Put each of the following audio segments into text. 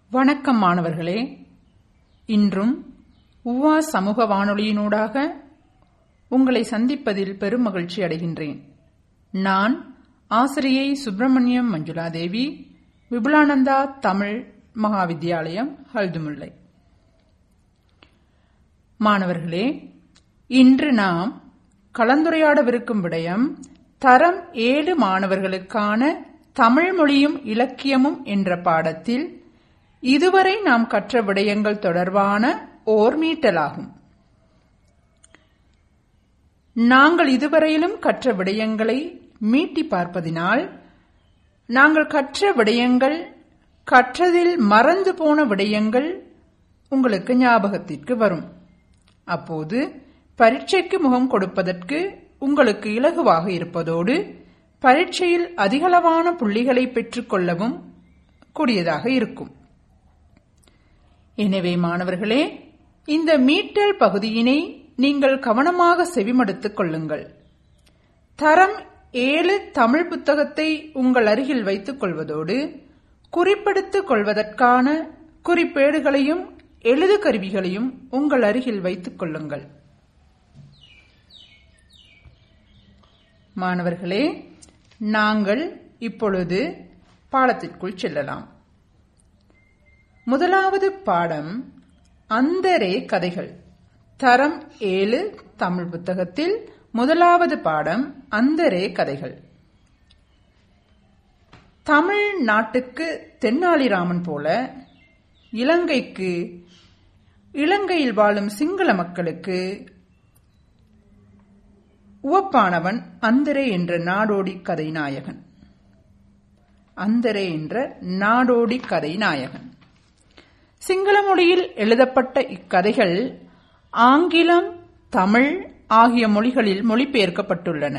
வணக்கம் மாணவர்களே இன்றும் உவா சமூக வானொலியினூடாக உங்களை சந்திப்பதில் பெரும் மகிழ்ச்சி அடைகின்றேன் நான் ஆசிரியை சுப்பிரமணியம் மஞ்சுளா தேவி விபுலானந்தா தமிழ் மகாவித்யாலயம் ஹல்துமுல்லை மாணவர்களே இன்று நாம் கலந்துரையாடவிருக்கும் விடயம் தரம் ஏழு மாணவர்களுக்கான தமிழ் மொழியும் இலக்கியமும் என்ற பாடத்தில் இதுவரை நாம் கற்ற விடயங்கள் தொடர்பான ஓர் மீட்டலாகும் நாங்கள் இதுவரையிலும் கற்ற விடயங்களை மீட்டி பார்ப்பதினால் நாங்கள் கற்ற விடயங்கள் கற்றதில் மறந்து போன விடயங்கள் உங்களுக்கு ஞாபகத்திற்கு வரும் அப்போது பரீட்சைக்கு முகம் கொடுப்பதற்கு உங்களுக்கு இலகுவாக இருப்பதோடு பரீட்சையில் அதிகளவான புள்ளிகளை பெற்றுக்கொள்ளவும் கூடியதாக இருக்கும் எனவே மாணவர்களே இந்த மீட்டல் பகுதியினை நீங்கள் கவனமாக செவிமடுத்துக் கொள்ளுங்கள் தரம் ஏழு தமிழ் புத்தகத்தை உங்கள் அருகில் வைத்துக் கொள்வதோடு குறிப்பெடுத்துக் கொள்வதற்கான குறிப்பேடுகளையும் எழுது கருவிகளையும் உங்கள் அருகில் வைத்துக் கொள்ளுங்கள் மாணவர்களே நாங்கள் இப்பொழுது பாடத்திற்குள் செல்லலாம் முதலாவது பாடம் அந்தரே கதைகள் தரம் ஏழு தமிழ் புத்தகத்தில் முதலாவது பாடம் அந்தரே கதைகள் தமிழ் நாட்டுக்கு தென்னாலிராமன் போல இலங்கைக்கு இலங்கையில் வாழும் சிங்கள மக்களுக்கு உவப்பானவன் அந்தரே என்ற நாடோடி கதை நாயகன் அந்தரே என்ற நாடோடி கதை நாயகன் சிங்கள மொழியில் எழுதப்பட்ட இக்கதைகள் ஆங்கிலம் தமிழ் ஆகிய மொழிகளில் மொழிபெயர்க்கப்பட்டுள்ளன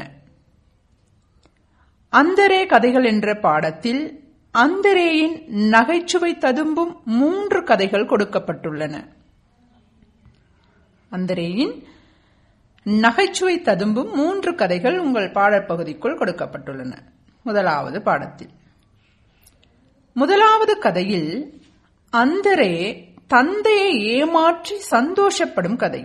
அந்தரே கதைகள் என்ற பாடத்தில் அந்தரேயின் நகைச்சுவை ததும்பும் மூன்று கதைகள் கொடுக்கப்பட்டுள்ளன அந்தரேயின் நகைச்சுவை ததும்பும் மூன்று கதைகள் உங்கள் பாடப்பகுதிக்குள் கொடுக்கப்பட்டுள்ளன முதலாவது பாடத்தில் முதலாவது கதையில் அந்தரே தந்தையை ஏமாற்றி சந்தோஷப்படும் கதை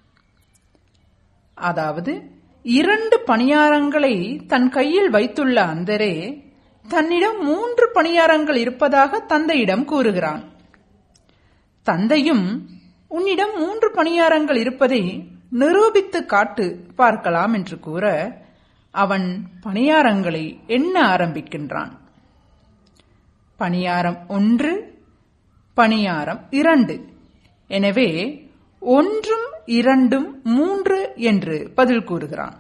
அதாவது இரண்டு பணியாரங்களை தன் கையில் வைத்துள்ள அந்தரே தன்னிடம் மூன்று பணியாரங்கள் இருப்பதாக தந்தையிடம் கூறுகிறான் தந்தையும் உன்னிடம் மூன்று பணியாரங்கள் இருப்பதை நிரூபித்து காட்டு பார்க்கலாம் என்று கூற அவன் பணியாரங்களை எண்ண ஆரம்பிக்கின்றான் பணியாரம் ஒன்று பணியாரம் இரண்டு எனவே ஒன்றும் இரண்டும் மூன்று என்று பதில் கூறுகிறான்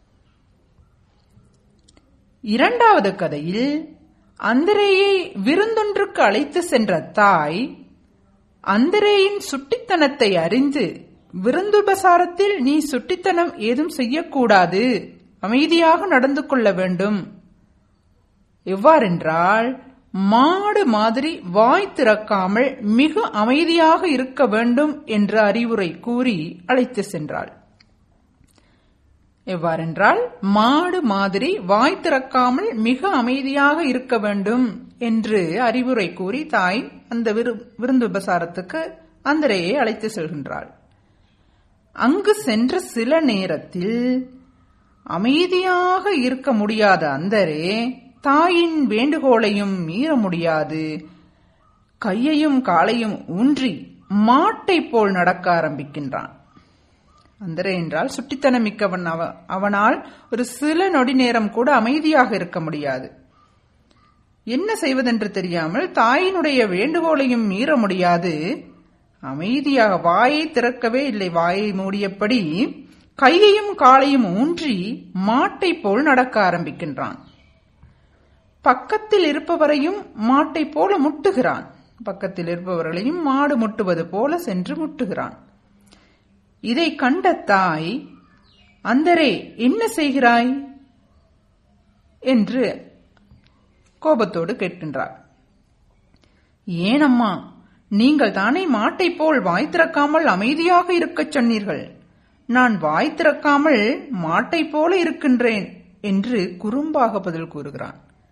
இரண்டாவது கதையில் அந்தரேயை விருந்தொன்றுக்கு அழைத்து சென்ற தாய் அந்தரேயின் சுட்டித்தனத்தை அறிந்து விருந்துபசாரத்தில் நீ சுட்டித்தனம் ஏதும் செய்யக்கூடாது அமைதியாக நடந்து கொள்ள வேண்டும் எவ்வாறென்றால் மாடு மாதிரி வாய் திறக்காமல் மிக அமைதியாக இருக்க வேண்டும் என்ற அறிவுரை கூறி அழைத்து சென்றாள் எவ்வாறென்றால் மாடு மாதிரி வாய் திறக்காமல் மிக அமைதியாக இருக்க வேண்டும் என்று அறிவுரை கூறி தாய் அந்த விருந்து உபசாரத்துக்கு அந்தரையை அழைத்து செல்கின்றாள் அங்கு சென்ற சில நேரத்தில் அமைதியாக இருக்க முடியாத அந்தரே தாயின் வேண்டுகோளையும் மீற முடியாது கையையும் காலையும் ஊன்றி மாட்டை போல் நடக்க ஆரம்பிக்கின்றான் அந்தரே என்றால் சுட்டித்தனம் மிக்கவன் அவனால் ஒரு சில நொடி நேரம் கூட அமைதியாக இருக்க முடியாது என்ன செய்வதென்று தெரியாமல் தாயினுடைய வேண்டுகோளையும் மீற முடியாது அமைதியாக வாயை திறக்கவே இல்லை வாயை மூடியபடி கையையும் காலையும் ஊன்றி மாட்டை போல் நடக்க ஆரம்பிக்கின்றான் பக்கத்தில் இருப்பவரையும் மாட்டை போல முட்டுகிறான் பக்கத்தில் இருப்பவர்களையும் மாடு முட்டுவது போல சென்று முட்டுகிறான் இதை கண்ட தாய் அந்தரே என்ன செய்கிறாய் என்று கோபத்தோடு கேட்கின்றார் ஏனம்மா நீங்கள் தானே மாட்டை போல் வாய் திறக்காமல் அமைதியாக இருக்கச் சொன்னீர்கள் நான் வாய் திறக்காமல் மாட்டை போல இருக்கின்றேன் என்று குறும்பாக பதில் கூறுகிறான்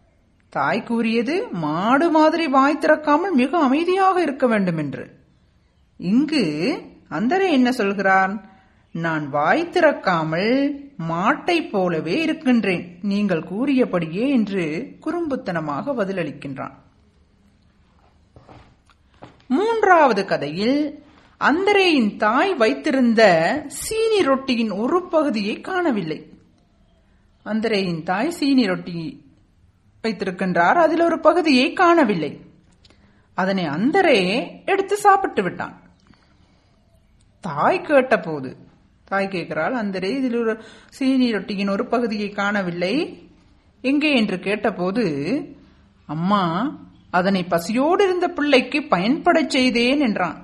தாய் கூறியது மாடு மாதிரி வாய் திறக்காமல் மிக அமைதியாக இருக்க வேண்டும் என்று இங்கு அந்தரே என்ன சொல்கிறான் நான் வாய் திறக்காமல் மாட்டைப் போலவே இருக்கின்றேன் நீங்கள் கூறியபடியே என்று குறும்புத்தனமாக பதிலளிக்கின்றான் மூன்றாவது கதையில் அந்தரேயின் தாய் வைத்திருந்த சீனி ரொட்டியின் ஒரு பகுதியை காணவில்லை அந்தரேயின் தாய் சீனி ரொட்டி வைத்திருக்கின்றார் அதில் ஒரு பகுதியை காணவில்லை அதனை அந்தரே எடுத்து சாப்பிட்டு விட்டான் தாய் கேட்டபோது தாய் கேட்கிறாள் அந்தரே இதில் ஒரு சீனி ரொட்டியின் ஒரு பகுதியை காணவில்லை எங்கே என்று கேட்டபோது அம்மா அதனை பசியோடு இருந்த பிள்ளைக்கு பயன்படச் செய்தேன் என்றான்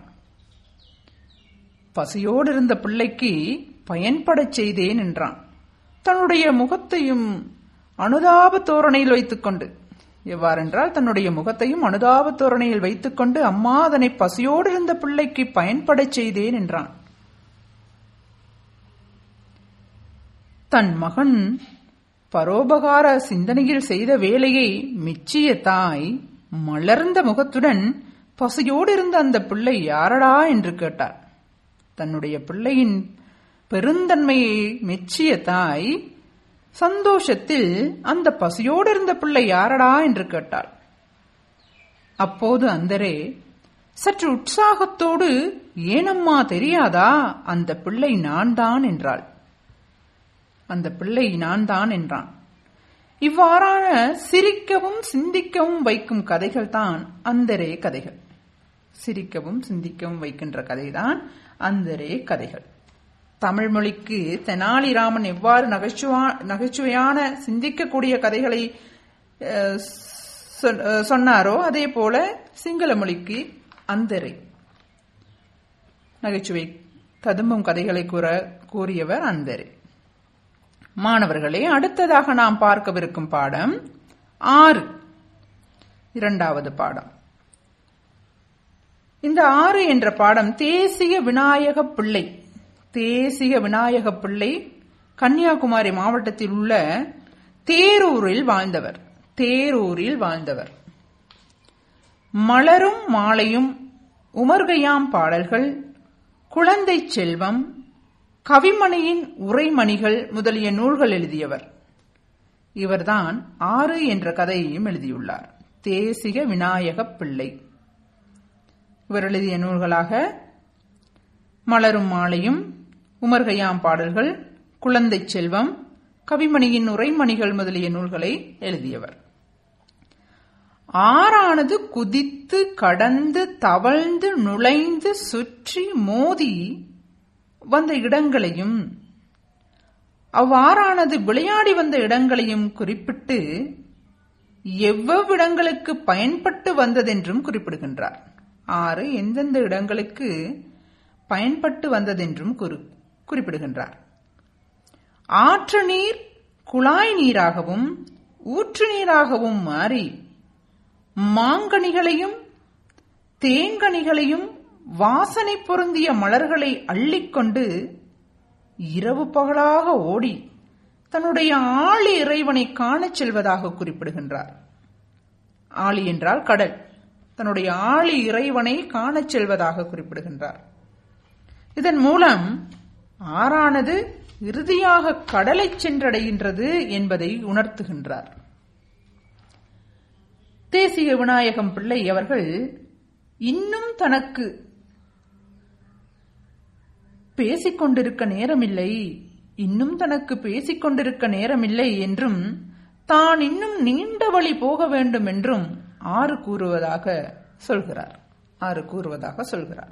பசியோடு இருந்த பிள்ளைக்கு பயன்படச் செய்தேன் என்றான் தன்னுடைய முகத்தையும் அனுதாப தோரணையில் வைத்துக்கொண்டு எவ்வாறென்றால் தன்னுடைய முகத்தையும் அனுதாப தோரணையில் வைத்துக்கொண்டு அம்மா அதனை பசியோடு இருந்த பிள்ளைக்கு பயன்படச் செய்தேன் என்றான் தன் மகன் பரோபகார சிந்தனையில் செய்த வேலையை மிச்சிய தாய் மலர்ந்த முகத்துடன் பசியோடு இருந்த அந்த பிள்ளை யாரடா என்று கேட்டார் தன்னுடைய பிள்ளையின் பெருந்தன்மையை மெச்சிய தாய் சந்தோஷத்தில் அந்த பசியோடு இருந்த பிள்ளை யாரடா என்று கேட்டாள் அப்போது அந்தரே சற்று உற்சாகத்தோடு ஏனம்மா தெரியாதா அந்த பிள்ளை நான் தான் என்றாள் அந்த பிள்ளை நான் தான் என்றான் இவ்வாறான சிரிக்கவும் சிந்திக்கவும் வைக்கும் கதைகள் தான் அந்தரே கதைகள் சிரிக்கவும் சிந்திக்கவும் வைக்கின்ற கதைதான் அந்தரே கதைகள் தமிழ் மொழிக்கு தெனாலிராமன் எவ்வாறு நகைச்சுவா நகைச்சுவையான சிந்திக்கக்கூடிய கதைகளை சொன்னாரோ அதே போல சிங்கள மொழிக்கு அந்தரை நகைச்சுவை ததும்பும் கதைகளை கூற கூறியவர் அந்தரை மாணவர்களே அடுத்ததாக நாம் பார்க்கவிருக்கும் பாடம் ஆறு இரண்டாவது பாடம் இந்த ஆறு என்ற பாடம் தேசிய விநாயக பிள்ளை தேசிய விநாயக பிள்ளை கன்னியாகுமரி மாவட்டத்தில் உள்ள தேரூரில் வாழ்ந்தவர் தேரூரில் வாழ்ந்தவர் மலரும் மாலையும் உமர்கையாம் பாடல்கள் குழந்தை செல்வம் கவிமணியின் உரைமணிகள் முதலிய நூல்கள் எழுதியவர் இவர்தான் ஆறு என்ற கதையையும் எழுதியுள்ளார் தேசிக விநாயக பிள்ளை இவர் எழுதிய நூல்களாக மலரும் மாலையும் உமர்கையாம் பாடல்கள் குழந்தை செல்வம் கவிமணியின் உரைமணிகள் முதலிய நூல்களை எழுதியவர் ஆறானது குதித்து கடந்து தவழ்ந்து நுழைந்து சுற்றி மோதி வந்த இடங்களையும் அவ்வாறானது விளையாடி வந்த இடங்களையும் குறிப்பிட்டு எவ்வளவு இடங்களுக்கு பயன்பட்டு வந்ததென்றும் குறிப்பிடுகின்றார் ஆறு எந்தெந்த இடங்களுக்கு பயன்பட்டு வந்ததென்றும் குறிப்பிடுகின்றார் ஆற்று நீர் குழாய் நீராகவும் ஊற்று நீராகவும் மாறி மாங்கனிகளையும் தேங்கனிகளையும் வாசனை பொருந்திய மலர்களை அள்ளிக்கொண்டு இரவு பகலாக ஓடி தன்னுடைய ஆளி இறைவனை காணச் செல்வதாக குறிப்பிடுகின்றார் ஆளி என்றால் கடல் தன்னுடைய ஆளி இறைவனை காணச் செல்வதாக குறிப்பிடுகின்றார் இதன் மூலம் ஆறானது இறுதியாக கடலை சென்றடைகின்றது என்பதை உணர்த்துகின்றார் தேசிய விநாயகம் பிள்ளை அவர்கள் இன்னும் தனக்கு பேசிக்கொண்டிருக்க நேரமில்லை இன்னும் தனக்கு பேசிக்கொண்டிருக்க நேரமில்லை என்றும் தான் இன்னும் நீண்ட வழி போக வேண்டும் என்றும் ஆறு கூறுவதாக சொல்கிறார் ஆறு கூறுவதாக சொல்கிறார்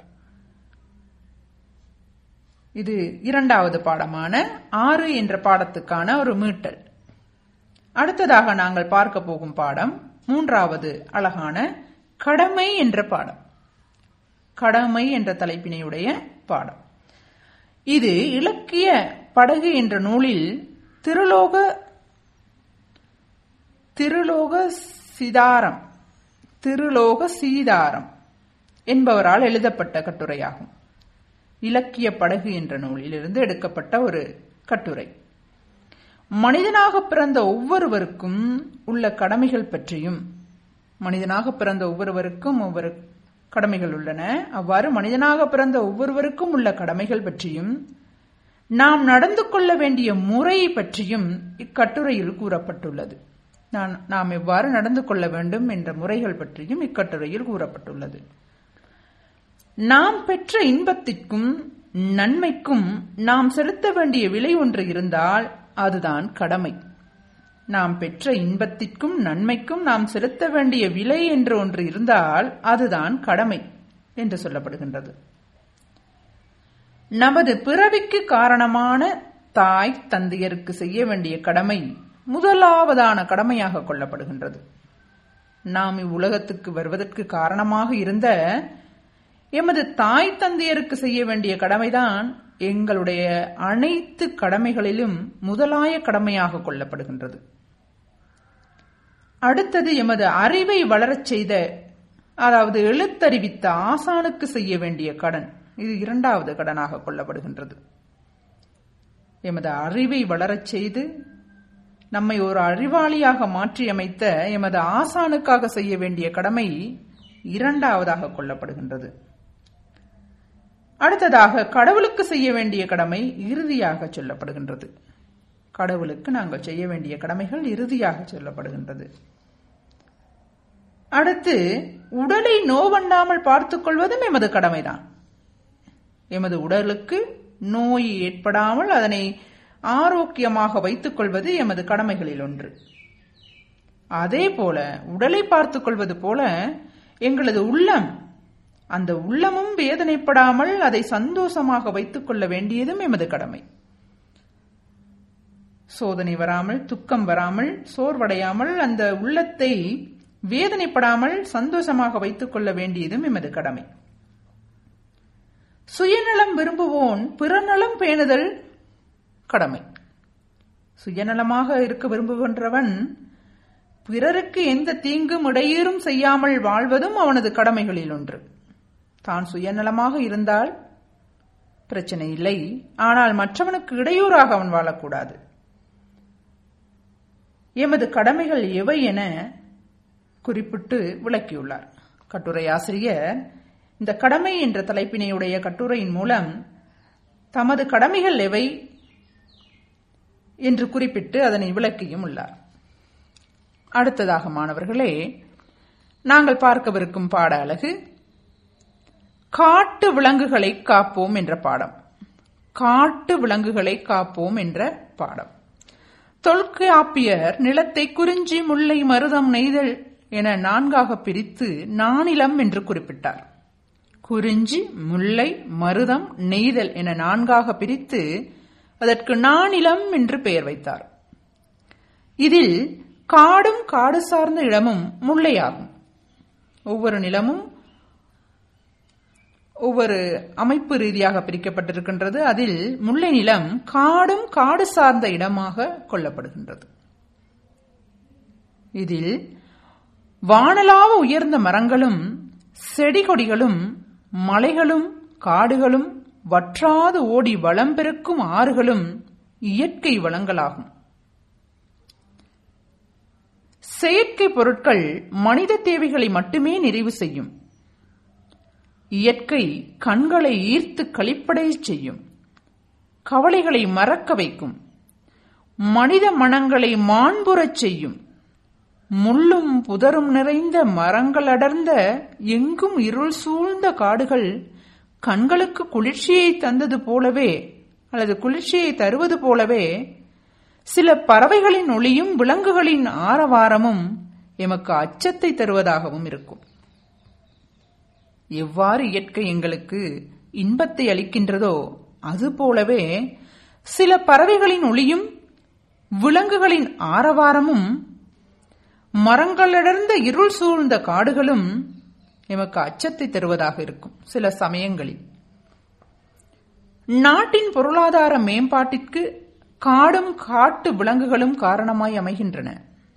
இது இரண்டாவது பாடமான ஆறு என்ற பாடத்துக்கான ஒரு மீட்டல் அடுத்ததாக நாங்கள் பார்க்க போகும் பாடம் மூன்றாவது அழகான கடமை என்ற பாடம் கடமை என்ற தலைப்பினையுடைய பாடம் இது இலக்கிய படகு என்ற நூலில் திருலோக திருலோக சிதாரம் திருலோக சீதாரம் என்பவரால் எழுதப்பட்ட கட்டுரையாகும் இலக்கிய படகு என்ற நூலிலிருந்து எடுக்கப்பட்ட ஒரு கட்டுரை மனிதனாக பிறந்த ஒவ்வொருவருக்கும் உள்ள கடமைகள் பற்றியும் மனிதனாக பிறந்த ஒவ்வொருவருக்கும் ஒவ்வொரு கடமைகள் உள்ளன அவ்வாறு மனிதனாக பிறந்த ஒவ்வொருவருக்கும் உள்ள கடமைகள் பற்றியும் நாம் நடந்து கொள்ள வேண்டிய முறை பற்றியும் இக்கட்டுரையில் கூறப்பட்டுள்ளது நான் நாம் எவ்வாறு நடந்து கொள்ள வேண்டும் என்ற முறைகள் பற்றியும் இக்கட்டுரையில் கூறப்பட்டுள்ளது நாம் பெற்ற இன்பத்திற்கும் நன்மைக்கும் நாம் செலுத்த வேண்டிய விலை ஒன்று இருந்தால் அதுதான் கடமை நாம் பெற்ற இன்பத்திற்கும் நன்மைக்கும் நாம் செலுத்த வேண்டிய விலை என்று ஒன்று இருந்தால் அதுதான் கடமை என்று சொல்லப்படுகின்றது நமது பிறவிக்கு காரணமான தாய் தந்தையருக்கு செய்ய வேண்டிய கடமை முதலாவதான கடமையாக கொள்ளப்படுகின்றது நாம் இவ்வுலகத்துக்கு வருவதற்கு காரணமாக இருந்த எமது தாய் தந்தையருக்கு செய்ய வேண்டிய கடமைதான் எங்களுடைய அனைத்து கடமைகளிலும் முதலாய கடமையாக கொள்ளப்படுகின்றது அடுத்தது எமது அறிவை வளரச் செய்த அதாவது எழுத்தறிவித்த ஆசானுக்கு செய்ய வேண்டிய கடன் இது இரண்டாவது கடனாக கொள்ளப்படுகின்றது எமது அறிவை வளரச் செய்து நம்மை ஒரு அறிவாளியாக மாற்றியமைத்த எமது ஆசானுக்காக செய்ய வேண்டிய கடமை இரண்டாவதாக கொள்ளப்படுகின்றது அடுத்ததாக கடவுளுக்கு செய்ய வேண்டிய கடமை இறுதியாக சொல்லப்படுகின்றது கடவுளுக்கு நாங்கள் செய்ய வேண்டிய கடமைகள் இறுதியாக சொல்லப்படுகின்றது அடுத்து உடலை நோவண்டாமல் பார்த்துக் கொள்வதும் எமது கடமைதான் எமது உடலுக்கு நோய் ஏற்படாமல் அதனை ஆரோக்கியமாக வைத்துக் கொள்வது எமது கடமைகளில் ஒன்று அதே போல உடலை பார்த்துக் கொள்வது போல எங்களது உள்ளம் அந்த உள்ளமும் வேதனைப்படாமல் அதை சந்தோஷமாக வைத்துக் கொள்ள வேண்டியதும் எமது கடமை சோதனை வராமல் துக்கம் வராமல் சோர்வடையாமல் அந்த உள்ளத்தை வேதனைப்படாமல் சந்தோஷமாக வைத்துக் கொள்ள வேண்டியதும் எமது கடமை சுயநலம் விரும்புவோன் பிறநலம் பேணுதல் கடமை சுயநலமாக இருக்க விரும்புகின்றவன் பிறருக்கு எந்த தீங்கும் இடையூறும் செய்யாமல் வாழ்வதும் அவனது கடமைகளில் ஒன்று தான் சுயநலமாக இருந்தால் பிரச்சனை இல்லை ஆனால் மற்றவனுக்கு இடையூறாக அவன் வாழக்கூடாது எமது கடமைகள் எவை என குறிப்பிட்டு விளக்கியுள்ளார் கட்டுரை ஆசிரியர் இந்த கடமை என்ற தலைப்பினையுடைய கட்டுரையின் மூலம் தமது கடமைகள் எவை என்று குறிப்பிட்டு அதனை விளக்கியும் உள்ளார் அடுத்ததாக மாணவர்களே நாங்கள் பார்க்கவிருக்கும் பாட அழகு காட்டு விலங்குகளை காப்போம் என்ற பாடம் காட்டு விலங்குகளை காப்போம் என்ற பாடம் தொல்காப்பியர் நிலத்தை குறிஞ்சி முல்லை மருதம் நெய்தல் என நான்காக பிரித்து நானிலம் என்று குறிப்பிட்டார் குறிஞ்சி முல்லை மருதம் நெய்தல் என நான்காக பிரித்து அதற்கு நானிலம் என்று பெயர் வைத்தார் இதில் காடும் காடு சார்ந்த இடமும் முல்லையாகும் ஒவ்வொரு நிலமும் ஒவ்வொரு அமைப்பு ரீதியாக பிரிக்கப்பட்டிருக்கின்றது அதில் முல்லை நிலம் காடும் காடு சார்ந்த இடமாக கொள்ளப்படுகின்றது இதில் வானலாவ உயர்ந்த மரங்களும் செடி கொடிகளும் மலைகளும் காடுகளும் வற்றாது ஓடி வளம் பெருக்கும் ஆறுகளும் இயற்கை வளங்களாகும் செயற்கை பொருட்கள் மனித தேவைகளை மட்டுமே நிறைவு செய்யும் இயற்கை கண்களை ஈர்த்து கழிப்படை செய்யும் கவலைகளை மறக்க வைக்கும் மனித மனங்களை மாண்புறச் செய்யும் முள்ளும் புதரும் நிறைந்த மரங்கள் அடர்ந்த எங்கும் இருள் சூழ்ந்த காடுகள் கண்களுக்கு குளிர்ச்சியை தந்தது போலவே அல்லது குளிர்ச்சியை தருவது போலவே சில பறவைகளின் ஒளியும் விலங்குகளின் ஆரவாரமும் எமக்கு அச்சத்தை தருவதாகவும் இருக்கும் எவ்வாறு இயற்கை எங்களுக்கு இன்பத்தை அளிக்கின்றதோ அதுபோலவே சில பறவைகளின் ஒளியும் விலங்குகளின் ஆரவாரமும் மரங்களடர்ந்த இருள் சூழ்ந்த காடுகளும் எமக்கு அச்சத்தை தருவதாக இருக்கும் சில சமயங்களில் நாட்டின் பொருளாதார மேம்பாட்டிற்கு காடும் காட்டு விலங்குகளும் காரணமாய் அமைகின்றன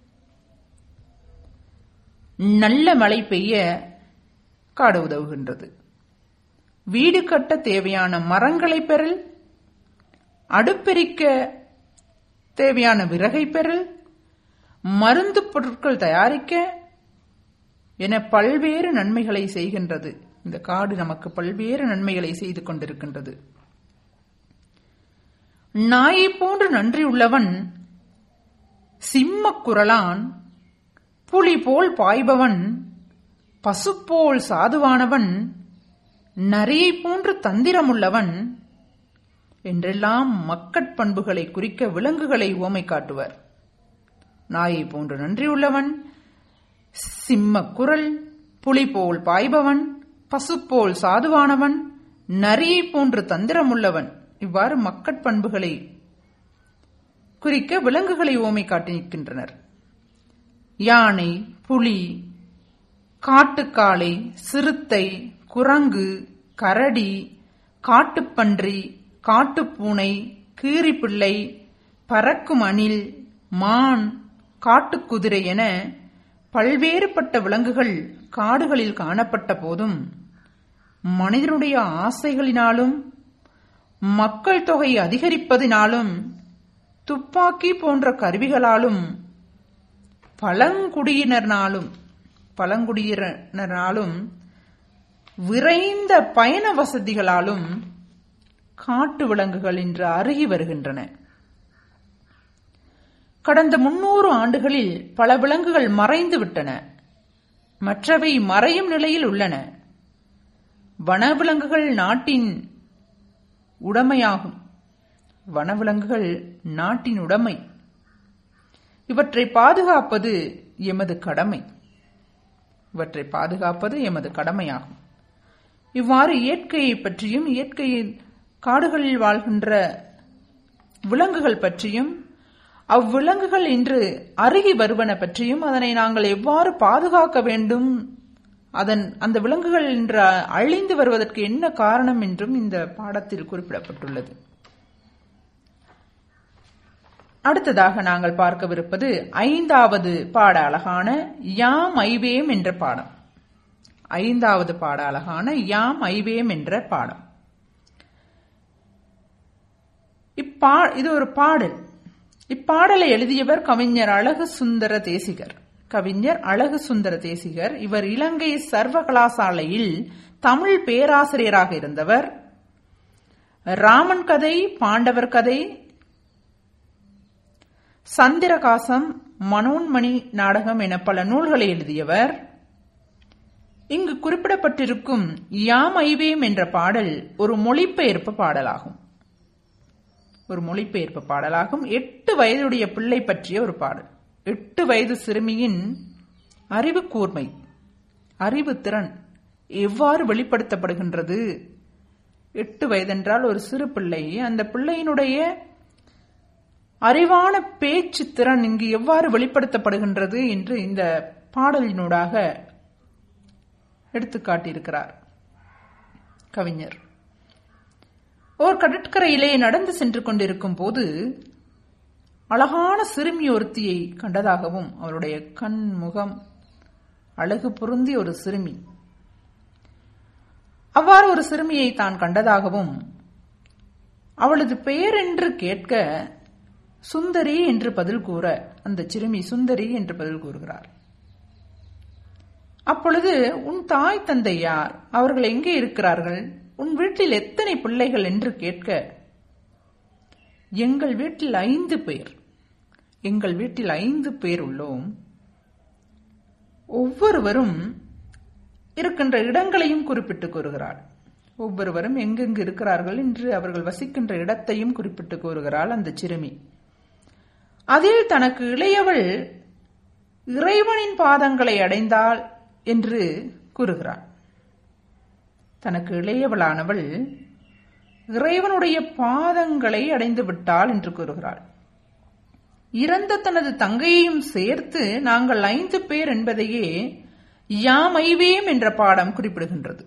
நல்ல மழை பெய்ய காடு உதவுகின்றது வீடு கட்ட தேவையான மரங்களை பெறல் அடுப்பெரிக்க தேவையான விறகை பெறல் மருந்து பொருட்கள் தயாரிக்க என பல்வேறு நன்மைகளை செய்கின்றது இந்த காடு நமக்கு பல்வேறு நன்மைகளை செய்து கொண்டிருக்கின்றது நாயை போன்று நன்றி உள்ளவன் சிம்மக் குரலான் புலி போல் பாய்பவன் பசுப்போல் சாதுவானவன் நரியை போன்று தந்திரமுள்ளவன் என்றெல்லாம் மக்கட்பண்புகளை குறிக்க விலங்குகளை ஓமை காட்டுவர் நாயை போன்று நன்றியுள்ளவன் சிம்ம குரல் புலி போல் பாய்பவன் பசுப்போல் சாதுவானவன் நரியை போன்று தந்திரமுள்ளவன் இவ்வாறு மக்கட்பண்புகளை குறிக்க விலங்குகளை ஓமை காட்டி நிற்கின்றனர் யானை புலி காட்டுக்காளை சிறுத்தை குரங்கு கரடி காட்டுப்பன்றி காட்டுப்பூனை கீரிப்பிள்ளை பறக்கும் அணில் மான் காட்டுக்குதிரை என பல்வேறுபட்ட விலங்குகள் காடுகளில் காணப்பட்ட போதும் மனிதனுடைய ஆசைகளினாலும் மக்கள் தொகை அதிகரிப்பதினாலும் துப்பாக்கி போன்ற கருவிகளாலும் பழங்குடியினராலும் பழங்குடியினராலும் விரைந்த பயண வசதிகளாலும் காட்டு விலங்குகள் இன்று அருகி வருகின்றன கடந்த முன்னூறு ஆண்டுகளில் பல விலங்குகள் மறைந்து விட்டன மற்றவை மறையும் நிலையில் உள்ளன வனவிலங்குகள் நாட்டின் உடைமையாகும் வனவிலங்குகள் நாட்டின் உடைமை இவற்றை பாதுகாப்பது எமது கடமை இவற்றை பாதுகாப்பது எமது கடமையாகும் இவ்வாறு இயற்கையை பற்றியும் இயற்கையில் காடுகளில் வாழ்கின்ற விலங்குகள் பற்றியும் அவ்விலங்குகள் இன்று அருகி வருவன பற்றியும் அதனை நாங்கள் எவ்வாறு பாதுகாக்க வேண்டும் அதன் அந்த விலங்குகள் இன்று அழிந்து வருவதற்கு என்ன காரணம் என்றும் இந்த பாடத்தில் குறிப்பிடப்பட்டுள்ளது அடுத்ததாக நாங்கள் பார்க்கவிருப்பது ஐந்தாவது பாட அழகான யாம் ஐவேம் என்ற பாடம் ஐந்தாவது பாட அழகான யாம் ஐவேம் என்ற பாடம் இப்பா இது ஒரு பாடல் இப்பாடலை எழுதியவர் கவிஞர் அழகு சுந்தர தேசிகர் கவிஞர் அழகு சுந்தர தேசிகர் இவர் இலங்கை சர்வகலாசாலையில் தமிழ் பேராசிரியராக இருந்தவர் ராமன் கதை பாண்டவர் கதை சந்திரகாசம் மனோன்மணி நாடகம் என பல நூல்களை எழுதியவர் இங்கு குறிப்பிடப்பட்டிருக்கும் யாம் ஐவேம் என்ற பாடல் ஒரு மொழிபெயர்ப்பு பாடலாகும் ஒரு மொழிபெயர்ப்பு பாடலாகும் எட்டு வயதுடைய பிள்ளை பற்றிய ஒரு பாடல் எட்டு வயது சிறுமியின் அறிவு கூர்மை அறிவு திறன் எவ்வாறு வெளிப்படுத்தப்படுகின்றது எட்டு வயதென்றால் ஒரு சிறு பிள்ளை அந்த பிள்ளையினுடைய அறிவான பேச்சு திறன் இங்கு எவ்வாறு வெளிப்படுத்தப்படுகின்றது என்று இந்த பாடலினூடாக எடுத்துக்காட்டியிருக்கிறார் கவிஞர் ஓர் கடற்கரையிலே நடந்து சென்று கொண்டிருக்கும் போது அழகான சிறுமி ஒருத்தியை கண்டதாகவும் அவருடைய கண் முகம் அழகு பொருந்தி ஒரு சிறுமி அவ்வாறு ஒரு சிறுமியை தான் கண்டதாகவும் அவளது பெயர் என்று கேட்க சுந்தரி என்று பதில் கூற அந்த சிறுமி சுந்தரி என்று பதில் கூறுகிறார் அப்பொழுது உன் தாய் தந்தை யார் அவர்கள் எங்கே இருக்கிறார்கள் உன் வீட்டில் எத்தனை பிள்ளைகள் என்று கேட்க எங்கள் வீட்டில் ஐந்து பேர் எங்கள் வீட்டில் ஐந்து பேர் உள்ளோம் ஒவ்வொருவரும் இருக்கின்ற இடங்களையும் குறிப்பிட்டு கூறுகிறாள் ஒவ்வொருவரும் எங்கெங்கு இருக்கிறார்கள் என்று அவர்கள் வசிக்கின்ற இடத்தையும் குறிப்பிட்டு கூறுகிறாள் அந்த சிறுமி அதில் தனக்கு இளையவள் இறைவனின் பாதங்களை அடைந்தாள் என்று கூறுகிறாள் தனக்கு இளையவளானவள் இறைவனுடைய பாதங்களை அடைந்து விட்டாள் என்று கூறுகிறாள் இறந்த தனது தங்கையையும் சேர்த்து நாங்கள் ஐந்து பேர் என்பதையே யாம் ஐவேம் என்ற பாடம் குறிப்பிடுகின்றது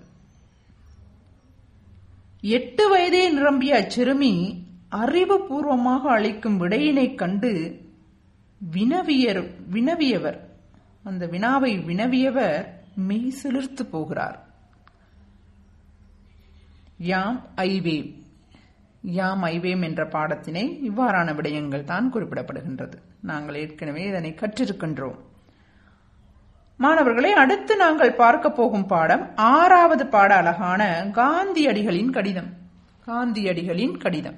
எட்டு வயதே நிரம்பிய அச்சிறுமி அறிவுபூர்வமாக அளிக்கும் விடையினை கண்டு வினவியர் வினவியவர் அந்த வினாவை வினவியவர் மெய் சிலிர்த்து போகிறார் யாம் ஐவேம் யாம் ஐவேம் என்ற பாடத்தினை இவ்வாறான விடயங்கள் தான் குறிப்பிடப்படுகின்றது நாங்கள் ஏற்கனவே இதனை கற்றிருக்கின்றோம் மாணவர்களே அடுத்து நாங்கள் பார்க்க போகும் பாடம் ஆறாவது பாட அழகான காந்தியடிகளின் கடிதம் காந்தியடிகளின் கடிதம்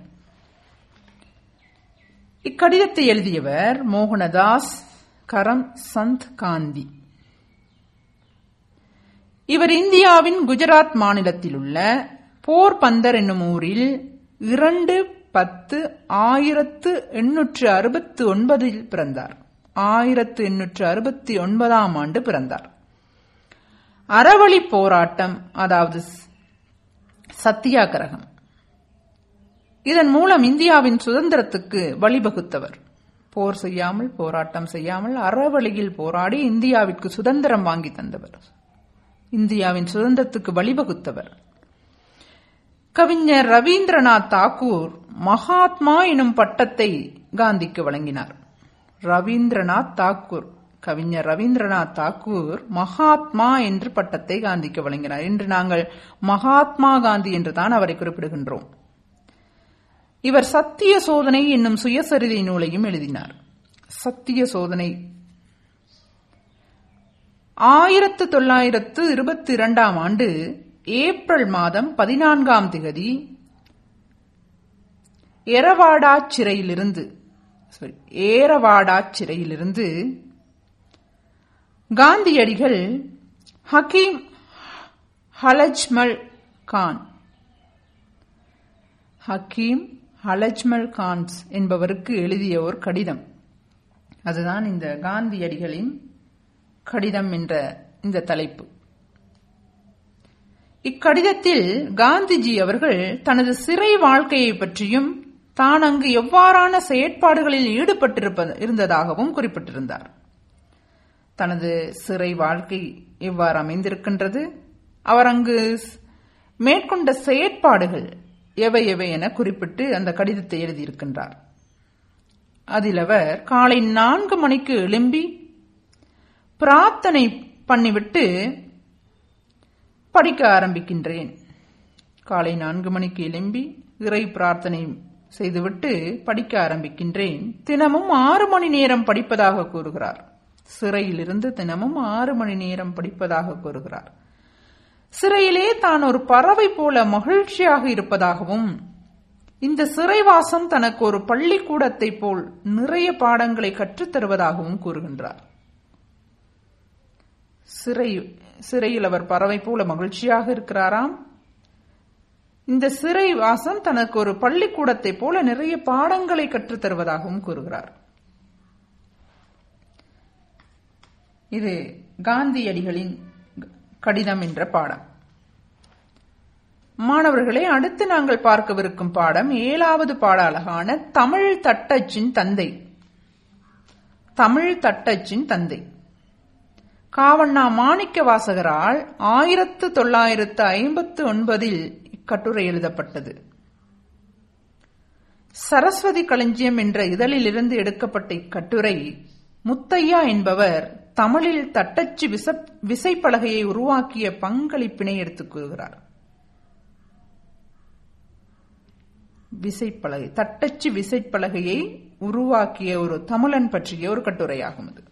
இக்கடிதத்தை எழுதியவர் மோகனதாஸ் கரம் சந்த் காந்தி இவர் இந்தியாவின் குஜராத் மாநிலத்தில் உள்ள போர்பந்தர் என்னும் ஊரில் இரண்டு பத்து ஆயிரத்து எண்ணூற்று அறுபத்து ஒன்பதில் பிறந்தார் ஆயிரத்து எண்ணூற்று அறுபத்தி ஒன்பதாம் ஆண்டு பிறந்தார் அறவழி போராட்டம் அதாவது சத்தியாகிரகம் இதன் மூலம் இந்தியாவின் சுதந்திரத்துக்கு வழிவகுத்தவர் போர் செய்யாமல் போராட்டம் செய்யாமல் அறவழியில் போராடி இந்தியாவிற்கு சுதந்திரம் வாங்கி தந்தவர் இந்தியாவின் சுதந்திரத்துக்கு வழிவகுத்தவர் கவிஞர் ரவீந்திரநாத் தாக்கூர் மகாத்மா எனும் பட்டத்தை காந்திக்கு வழங்கினார் ரவீந்திரநாத் தாக்கூர் கவிஞர் ரவீந்திரநாத் தாக்கூர் மகாத்மா என்று பட்டத்தை காந்திக்கு வழங்கினார் இன்று நாங்கள் மகாத்மா காந்தி என்று தான் அவரை குறிப்பிடுகின்றோம் இவர் சத்திய சோதனை என்னும் சுயசரிதை நூலையும் எழுதினார் சத்திய சோதனை ஆயிரத்து தொள்ளாயிரத்து இருபத்தி இரண்டாம் ஆண்டு ஏப்ரல் மாதம் பதினான்காம் திகதி எரவாடா சிறையிலிருந்து சாரி ஏரவாடா சிறையிலிருந்து காந்தியடிகள் ஹக்கீம் ஹலஜ்மல் கான் ஹக்கீம் ஹலஜ்மல் கான்ஸ் என்பவருக்கு எழுதிய ஒரு கடிதம் அதுதான் இந்த காந்தியடிகளின் கடிதம் என்ற இந்த தலைப்பு இக்கடிதத்தில் காந்திஜி அவர்கள் தனது சிறை வாழ்க்கையை பற்றியும் தான் அங்கு எவ்வாறான செயற்பாடுகளில் ஈடுபட்டிருப்ப இருந்ததாகவும் குறிப்பிட்டிருந்தார் தனது சிறை வாழ்க்கை எவ்வாறு அமைந்திருக்கின்றது அவர் அங்கு மேற்கொண்ட செயற்பாடுகள் எவை எவை என குறிப்பிட்டு அந்த கடிதத்தை எழுதியிருக்கின்றார் அதில் அவர் காலை நான்கு மணிக்கு எழும்பி பிரார்த்தனை பண்ணிவிட்டு படிக்க ஆரம்பிக்கின்றேன் காலை நான்கு மணிக்கு எழும்பி இறை பிரார்த்தனை செய்துவிட்டு படிக்க ஆரம்பிக்கின்றேன் தினமும் ஆறு மணி நேரம் படிப்பதாக கூறுகிறார் சிறையிலிருந்து தினமும் ஆறு மணி நேரம் படிப்பதாக கூறுகிறார் சிறையிலே தான் ஒரு பறவை போல மகிழ்ச்சியாக இருப்பதாகவும் இந்த சிறைவாசம் தனக்கு ஒரு பள்ளிக்கூடத்தை போல் நிறைய பாடங்களை கற்றுத்தருவதாகவும் கூறுகின்றார் சிறை சிறையில் அவர் பறவை போல மகிழ்ச்சியாக இருக்கிறாராம் இந்த சிறை வாசம் தனக்கு ஒரு பள்ளிக்கூடத்தை போல நிறைய பாடங்களை கற்றுத்தருவதாகவும் கூறுகிறார் இது காந்தியடிகளின் கடிதம் என்ற பாடம் மாணவர்களே அடுத்து நாங்கள் பார்க்கவிருக்கும் பாடம் ஏழாவது பாட அழகான தமிழ் தட்டச்சின் தந்தை தமிழ் தட்டச்சின் தந்தை காவண்ணா மாணிக்க வாசகரால் ஆயிரத்து தொள்ளாயிரத்து ஐம்பத்து ஒன்பதில் இக்கட்டுரை எழுதப்பட்டது சரஸ்வதி களஞ்சியம் என்ற இதழிலிருந்து எடுக்கப்பட்ட இக்கட்டுரை முத்தையா என்பவர் தமிழில் தட்டச்சு விச விசைப்பலகையை உருவாக்கிய பங்களிப்பினை எடுத்துக் கூறுகிறார் விசைப்பலகை தட்டச்சு விசைப்பலகையை உருவாக்கிய ஒரு தமிழன் பற்றிய ஒரு கட்டுரையாகும் அது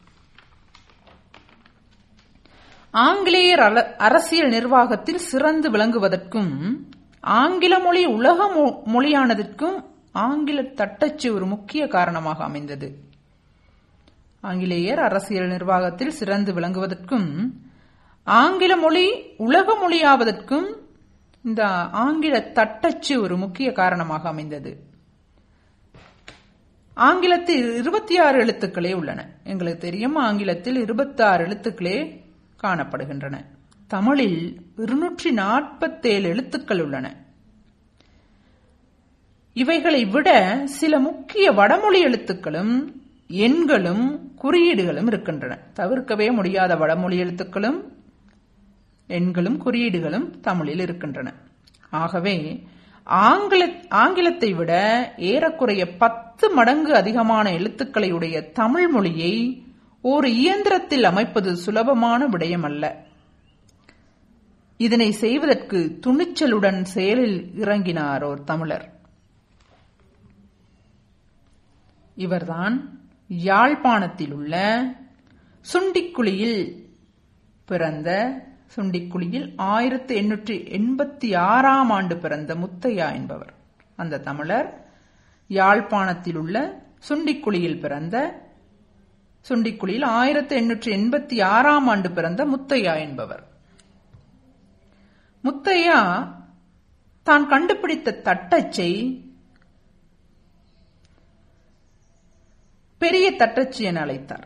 ஆங்கிலேயர் அரசியல் நிர்வாகத்தில் சிறந்து விளங்குவதற்கும் ஆங்கில மொழி உலக மொழியானதற்கும் ஆங்கில தட்டச்சு ஒரு முக்கிய காரணமாக அமைந்தது ஆங்கிலேயர் அரசியல் நிர்வாகத்தில் சிறந்து விளங்குவதற்கும் ஆங்கில மொழி உலக மொழியாவதற்கும் இந்த ஆங்கில தட்டச்சு ஒரு முக்கிய காரணமாக அமைந்தது ஆங்கிலத்தில் இருபத்தி ஆறு எழுத்துக்களே உள்ளன எங்களுக்கு தெரியும் ஆங்கிலத்தில் இருபத்தி ஆறு எழுத்துக்களே காணப்படுகின்றன தமிழில் இருநூற்றி நாற்பத்தேழு எழுத்துக்கள் உள்ளன இவைகளை விட சில முக்கிய வடமொழி எழுத்துக்களும் எண்களும் குறியீடுகளும் இருக்கின்றன தவிர்க்கவே முடியாத வடமொழி எழுத்துக்களும் எண்களும் குறியீடுகளும் தமிழில் இருக்கின்றன ஆகவே ஆங்கில ஆங்கிலத்தை விட ஏறக்குறைய பத்து மடங்கு அதிகமான எழுத்துக்களை உடைய தமிழ் மொழியை ஒரு இயந்திரத்தில் அமைப்பது சுலபமான விடயம் அல்ல இதனை செய்வதற்கு துணிச்சலுடன் செயலில் இறங்கினார் ஒரு தமிழர் இவர்தான் யாழ்ப்பாணத்தில் உள்ள சுண்டிக்குழியில் பிறந்த சுண்டிக்குழியில் ஆயிரத்தி எண்ணூற்றி எண்பத்தி ஆறாம் ஆண்டு பிறந்த முத்தையா என்பவர் அந்த தமிழர் யாழ்ப்பாணத்தில் உள்ள சுண்டிக்குழியில் பிறந்த சுண்டிக்குழியில் ஆயிரத்தி எண்ணூற்றி எண்பத்தி ஆறாம் ஆண்டு பிறந்த முத்தையா என்பவர் முத்தையா தான் கண்டுபிடித்த தட்டச்சை பெரிய தட்டச்சி என அழைத்தார்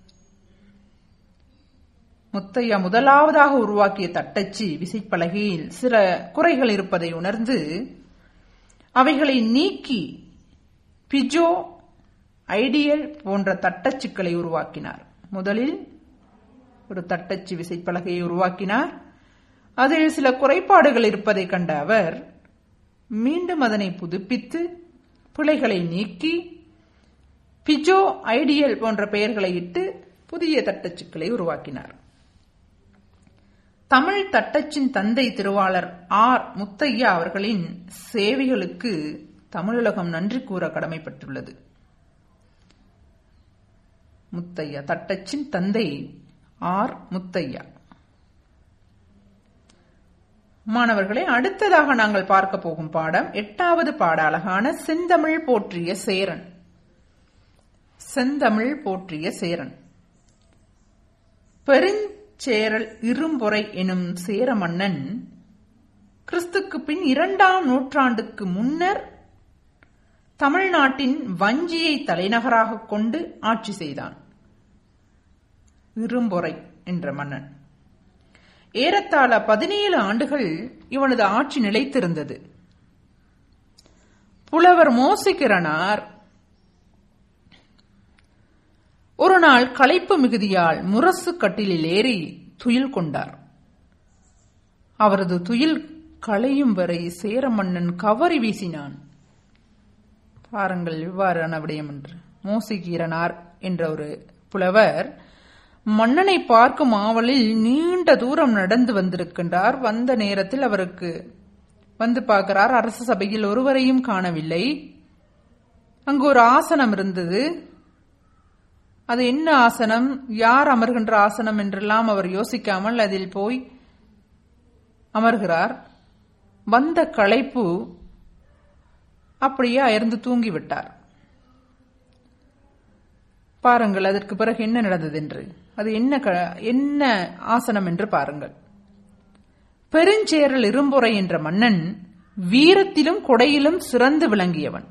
முத்தையா முதலாவதாக உருவாக்கிய தட்டச்சு விசைப்பலகையில் சில குறைகள் இருப்பதை உணர்ந்து அவைகளை நீக்கி பிஜோ ஐடியல் போன்ற தட்டச்சுக்களை உருவாக்கினார் முதலில் ஒரு தட்டச்சு விசைப்பலகையை உருவாக்கினார் அதில் சில குறைபாடுகள் இருப்பதை கண்ட அவர் மீண்டும் அதனை புதுப்பித்து பிழைகளை நீக்கி பிஜோ ஐடியல் போன்ற பெயர்களை இட்டு புதிய தட்டச்சுக்களை உருவாக்கினார் தமிழ் தட்டச்சின் தந்தை திருவாளர் ஆர் முத்தையா அவர்களின் சேவைகளுக்கு தமிழகம் நன்றி கூற கடமைப்பட்டுள்ளது முத்தையா தட்டச்சின் தந்தை ஆர் முத்தையா மாணவர்களே அடுத்ததாக நாங்கள் பார்க்க போகும் பாடம் எட்டாவது பாட அழகான செந்தமிழ் போற்றிய சேரன் செந்தமிழ் போற்றிய சேரன் பெருஞ்சேரல் இரும்பொறை எனும் சேர மன்னன் கிறிஸ்துக்கு பின் இரண்டாம் நூற்றாண்டுக்கு முன்னர் தமிழ்நாட்டின் வஞ்சியை தலைநகராக கொண்டு ஆட்சி செய்தான் இரும்பொறை என்ற மன்னன் ஏறத்தாழ பதினேழு ஆண்டுகள் இவனது ஆட்சி நிலைத்திருந்தது புலவர் மோசிக்கிறனார் ஒரு நாள் களைப்பு மிகுதியால் முரசு கட்டிலில் ஏறி துயில் கொண்டார் அவரது துயில் களையும் வரை சேர மன்னன் கவரி வீசினான் பாருங்கள் இவ்வாறான விடயம் என்று மோசிகீரனார் என்ற ஒரு புலவர் மன்னனை பார்க்கும் ஆவலில் நீண்ட தூரம் நடந்து வந்திருக்கின்றார் வந்த நேரத்தில் அவருக்கு வந்து பார்க்கிறார் அரசு சபையில் ஒருவரையும் காணவில்லை அங்கு ஒரு ஆசனம் இருந்தது அது என்ன ஆசனம் யார் அமர்கின்ற ஆசனம் என்றெல்லாம் அவர் யோசிக்காமல் அதில் போய் அமர்கிறார் வந்த களைப்பு அப்படியே அயர்ந்து தூங்கிவிட்டார் பாருங்கள் அதற்கு பிறகு என்ன நடந்தது என்று அது என்ன என்ன ஆசனம் என்று பாருங்கள் பெருஞ்சேரல் இரும்புரை என்ற மன்னன் வீரத்திலும் கொடையிலும் சிறந்து விளங்கியவன்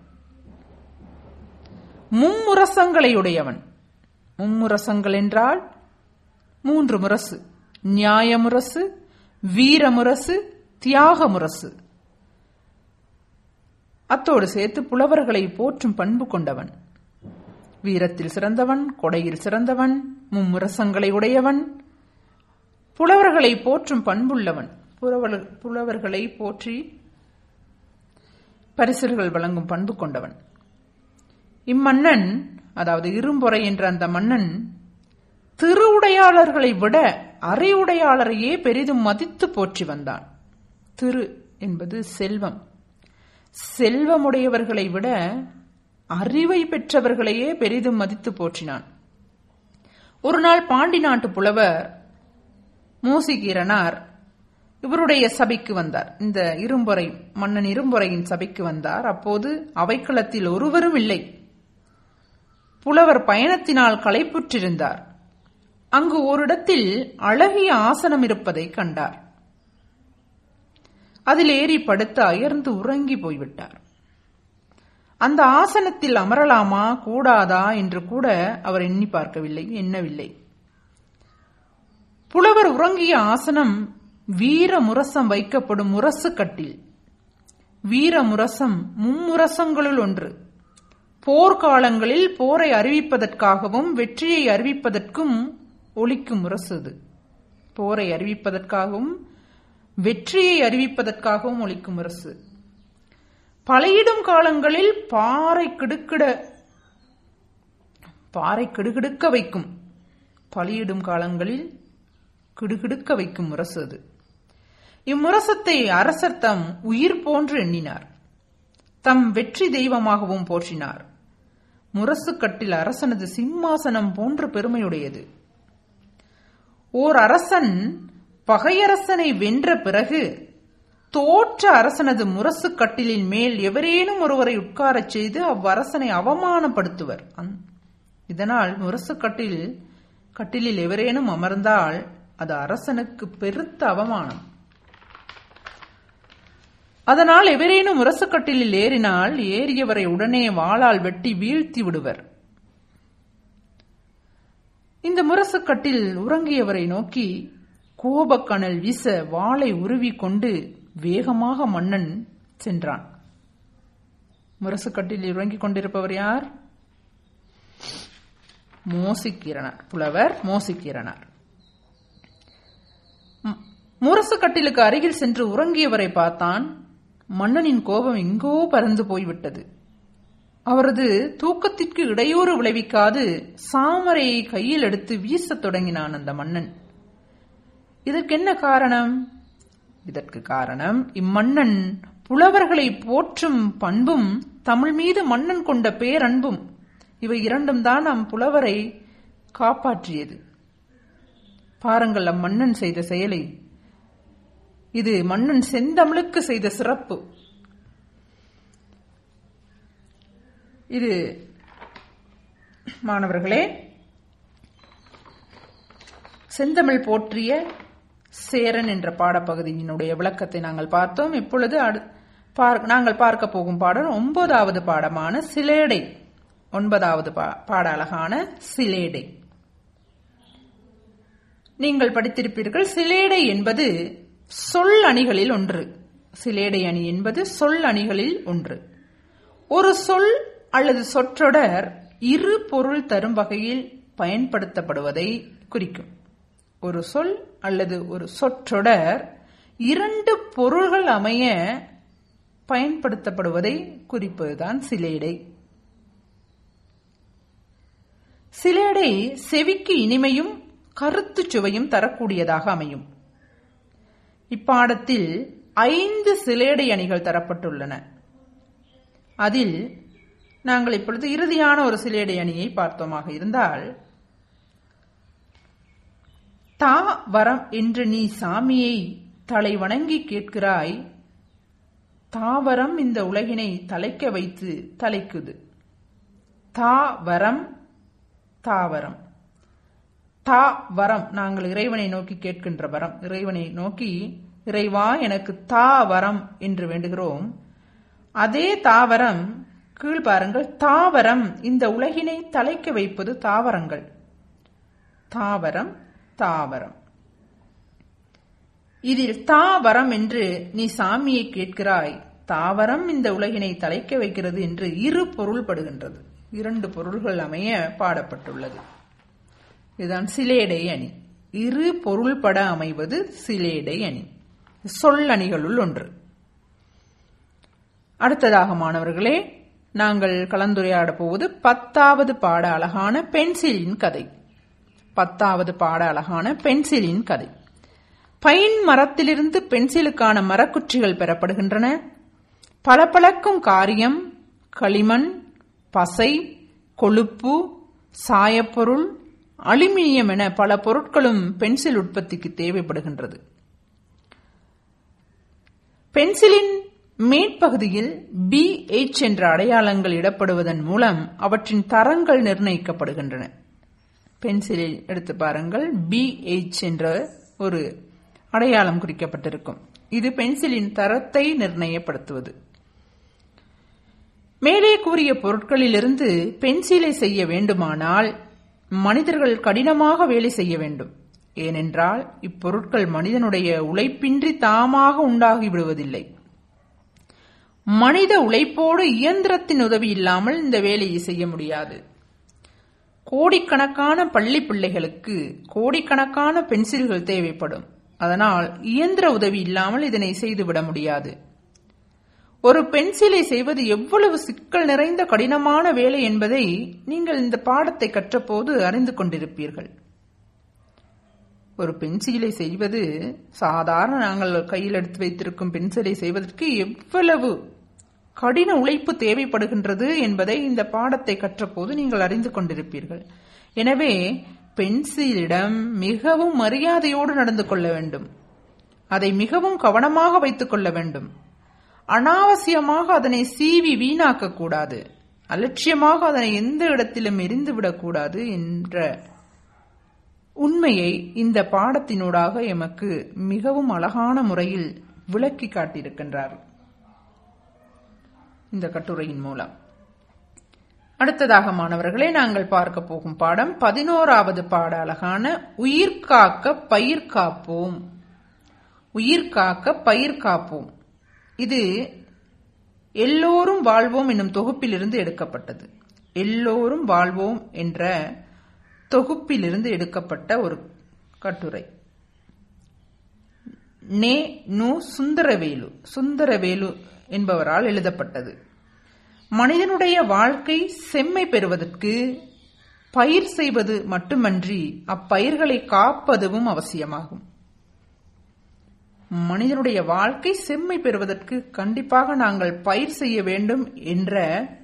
மும்முரசங்களையுடையவன் மும்முரசங்கள் என்றால் மூன்று முரசு நியாயமுரசு வீரமுரசு தியாக முரசு அத்தோடு சேர்த்து புலவர்களை போற்றும் பண்பு கொண்டவன் வீரத்தில் சிறந்தவன் கொடையில் சிறந்தவன் மும்முரசங்களை உடையவன் புலவர்களை போற்றும் பண்புள்ளவன் புலவர்களை போற்றி பரிசுகள் வழங்கும் பண்பு கொண்டவன் இம்மன்னன் அதாவது இரும்பொறை என்ற அந்த மன்னன் திருவுடையாளர்களை விட அறையுடையாளரையே பெரிதும் மதித்து போற்றி வந்தான் திரு என்பது செல்வம் செல்வமுடையவர்களை விட அறிவை பெற்றவர்களையே பெரிதும் மதித்து போற்றினான் ஒரு நாள் பாண்டி நாட்டு புலவர் மூசிகீரனார் இவருடைய சபைக்கு வந்தார் இந்த இரும்பொறை மன்னன் இரும்பொறையின் சபைக்கு வந்தார் அப்போது அவைக்களத்தில் ஒருவரும் இல்லை புலவர் பயணத்தினால் களைப்புற்றிருந்தார் அங்கு ஓரிடத்தில் அழகிய ஆசனம் இருப்பதை கண்டார் அதில் ஏறி படுத்து அயர்ந்து உறங்கி போய்விட்டார் அந்த ஆசனத்தில் அமரலாமா கூடாதா என்று கூட அவர் எண்ணி பார்க்கவில்லை எண்ணவில்லை புலவர் உறங்கிய ஆசனம் வீர முரசம் வைக்கப்படும் முரசு கட்டில் வீர முரசம் மும்முரசங்களுள் ஒன்று போர்க்காலங்களில் போரை அறிவிப்பதற்காகவும் வெற்றியை அறிவிப்பதற்கும் ஒலிக்கும் முரசு இது போரை அறிவிப்பதற்காகவும் வெற்றியை அறிவிப்பதற்காகவும் ஒலிக்கும் முரசு பழையிடும் காலங்களில் பாறை கிடுக்கிட பாறை கிடுகிடுக்க வைக்கும் பலியிடும் காலங்களில் கிடுகிடுக்க வைக்கும் முரசு அது இம்முரசத்தை அரசர் தம் உயிர் போன்று எண்ணினார் தம் வெற்றி தெய்வமாகவும் போற்றினார் முரசுக்கட்டில் அரசனது சிம்மாசனம் போன்ற பெருமையுடையது ஓர் அரசன் பகையரசனை வென்ற பிறகு தோற்ற அரசனது முரசு கட்டிலின் மேல் எவரேனும் ஒருவரை உட்காரச் செய்து அவ்வரசனை அவமானப்படுத்துவர் இதனால் முரசு கட்டில் கட்டிலில் எவரேனும் அமர்ந்தால் அது அரசனுக்கு பெருத்த அவமானம் அதனால் எவரேனும் முரசுக்கட்டிலில் ஏறினால் ஏறியவரை உடனே வாளால் வெட்டி வீழ்த்தி விடுவர் இந்த முரசுக்கட்டில் உறங்கியவரை நோக்கி கோபக்கணல் வீச வாளை உருவி கொண்டு வேகமாக மன்னன் சென்றான் முரசுக்கட்டில் உறங்கிக் கொண்டிருப்பவர் யார் மோசிக்கிறனார் புலவர் மோசிக்கிறனார் முரசு கட்டிலுக்கு அருகில் சென்று உறங்கியவரை பார்த்தான் மன்னனின் கோபம் எங்கோ பறந்து போய்விட்டது அவரது தூக்கத்திற்கு இடையூறு விளைவிக்காது சாமரையை கையில் எடுத்து வீசத் தொடங்கினான் அந்த மன்னன் இதற்கென்ன காரணம் இதற்கு காரணம் இம்மன்னன் புலவர்களை போற்றும் பண்பும் தமிழ் மீது மன்னன் கொண்ட பேரன்பும் இவை இரண்டும் தான் நம் புலவரை காப்பாற்றியது பாருங்கள் அம்மன்னன் செய்த செயலை இது மன்னன் செந்தமிழுக்கு செய்த சிறப்பு இது மாணவர்களே செந்தமிழ் போற்றிய சேரன் என்ற பாடப்பகுதியினுடைய விளக்கத்தை நாங்கள் பார்த்தோம் இப்பொழுது நாங்கள் பார்க்க போகும் பாடம் ஒன்பதாவது பாடமான சிலேடை ஒன்பதாவது பாட அழகான சிலேடை நீங்கள் படித்திருப்பீர்கள் சிலேடை என்பது சொல் அணிகளில் ஒன்று சிலேடை அணி என்பது சொல் அணிகளில் ஒன்று ஒரு சொல் அல்லது சொற்றொடர் இரு பொருள் தரும் வகையில் பயன்படுத்தப்படுவதை குறிக்கும் ஒரு சொல் அல்லது ஒரு சொற்றொடர் இரண்டு பொருள்கள் அமைய பயன்படுத்தப்படுவதை குறிப்பதுதான் சிலேடை சிலேடை செவிக்கு இனிமையும் கருத்து சுவையும் தரக்கூடியதாக அமையும் இப்பாடத்தில் ஐந்து சிலேடை அணிகள் தரப்பட்டுள்ளன அதில் நாங்கள் இப்பொழுது இறுதியான ஒரு சிலேடை அணியை பார்த்தோமாக இருந்தால் தா வரம் என்று நீ சாமியை தலை வணங்கி கேட்கிறாய் தாவரம் இந்த உலகினை தலைக்க வைத்து தலைக்குது தா வரம் தாவரம் தா வரம் நாங்கள் இறைவனை நோக்கி கேட்கின்ற வரம் இறைவனை நோக்கி இறைவா எனக்கு தா வரம் என்று வேண்டுகிறோம் அதே தாவரம் கீழ் பாருங்கள் தாவரம் இந்த உலகினை தலைக்க வைப்பது தாவரங்கள் தாவரம் தாவரம் இதில் தாவரம் என்று நீ சாமியை கேட்கிறாய் தாவரம் இந்த உலகினை தலைக்க வைக்கிறது என்று இரு பொருள்படுகின்றது இரண்டு பொருள்கள் அமைய பாடப்பட்டுள்ளது இதுதான் சிலேடை அணி இரு பொருள்பட அமைவது சிலேடை அணி சொல் அணிகளுள் ஒன்று அடுத்ததாக மாணவர்களே நாங்கள் கலந்துரையாட போவது பத்தாவது பாட அழகான பென்சிலின் கதை பத்தாவது பாட அழகான பென்சிலின் கதை பைன் மரத்திலிருந்து பென்சிலுக்கான மரக்குற்றிகள் பெறப்படுகின்றன பளபளக்கும் காரியம் களிமண் பசை கொழுப்பு சாயப்பொருள் அலுமினியம் என பல பொருட்களும் பென்சில் உற்பத்திக்கு தேவைப்படுகின்றது பென்சிலின் மேற்பகுதியில் பி எச் என்ற அடையாளங்கள் இடப்படுவதன் மூலம் அவற்றின் தரங்கள் நிர்ணயிக்கப்படுகின்றன பென்சிலில் எடுத்து பாருங்கள் பி எச் என்ற ஒரு அடையாளம் குறிக்கப்பட்டிருக்கும் இது பென்சிலின் தரத்தை நிர்ணயப்படுத்துவது மேலே கூறிய பொருட்களிலிருந்து பென்சிலை செய்ய வேண்டுமானால் மனிதர்கள் கடினமாக வேலை செய்ய வேண்டும் ஏனென்றால் இப்பொருட்கள் மனிதனுடைய உழைப்பின்றி தாமாக உண்டாகி விடுவதில்லை மனித உழைப்போடு இயந்திரத்தின் உதவி இல்லாமல் இந்த வேலையை செய்ய முடியாது கோடிக்கணக்கான பள்ளி பிள்ளைகளுக்கு கோடிக்கணக்கான பென்சில்கள் தேவைப்படும் அதனால் இயந்திர உதவி இல்லாமல் இதனை செய்துவிட முடியாது ஒரு பென்சிலை செய்வது எவ்வளவு சிக்கல் நிறைந்த கடினமான வேலை என்பதை நீங்கள் இந்த பாடத்தை கற்றபோது அறிந்து கொண்டிருப்பீர்கள் ஒரு பென்சிலை செய்வது சாதாரண நாங்கள் கையில் எடுத்து வைத்திருக்கும் பென்சிலை செய்வதற்கு எவ்வளவு கடின உழைப்பு தேவைப்படுகின்றது என்பதை இந்த பாடத்தை கற்றபோது நீங்கள் அறிந்து கொண்டிருப்பீர்கள் எனவே பென்சிலிடம் மிகவும் மரியாதையோடு நடந்து கொள்ள வேண்டும் அதை மிகவும் கவனமாக வைத்துக் கொள்ள வேண்டும் அனாவசியமாக அதனை சீவி வீணாக்க கூடாது அலட்சியமாக அதனை எந்த இடத்திலும் எரிந்துவிடக்கூடாது என்ற உண்மையை இந்த பாடத்தினூடாக எமக்கு மிகவும் அழகான முறையில் விளக்கி காட்டியிருக்கின்றார் இந்த கட்டுரையின் மூலம் அடுத்ததாக மாணவர்களே நாங்கள் பார்க்க போகும் பாடம் பதினோராவது பாட அழகான உயிர் காக்க பயிர் காப்போம் உயிர் காக்க பயிர் காப்போம் இது எல்லோரும் வாழ்வோம் என்னும் தொகுப்பிலிருந்து எடுக்கப்பட்டது எல்லோரும் வாழ்வோம் என்ற தொகுப்பிலிருந்து எடுக்கப்பட்ட ஒரு கட்டுரை நே நு சுந்தரவேலு சுந்தரவேலு என்பவரால் எழுதப்பட்டது மனிதனுடைய வாழ்க்கை செம்மை பெறுவதற்கு பயிர் செய்வது மட்டுமன்றி அப்பயிர்களை காப்பதுவும் அவசியமாகும் மனிதனுடைய வாழ்க்கை செம்மை பெறுவதற்கு கண்டிப்பாக நாங்கள் பயிர் செய்ய வேண்டும் என்ற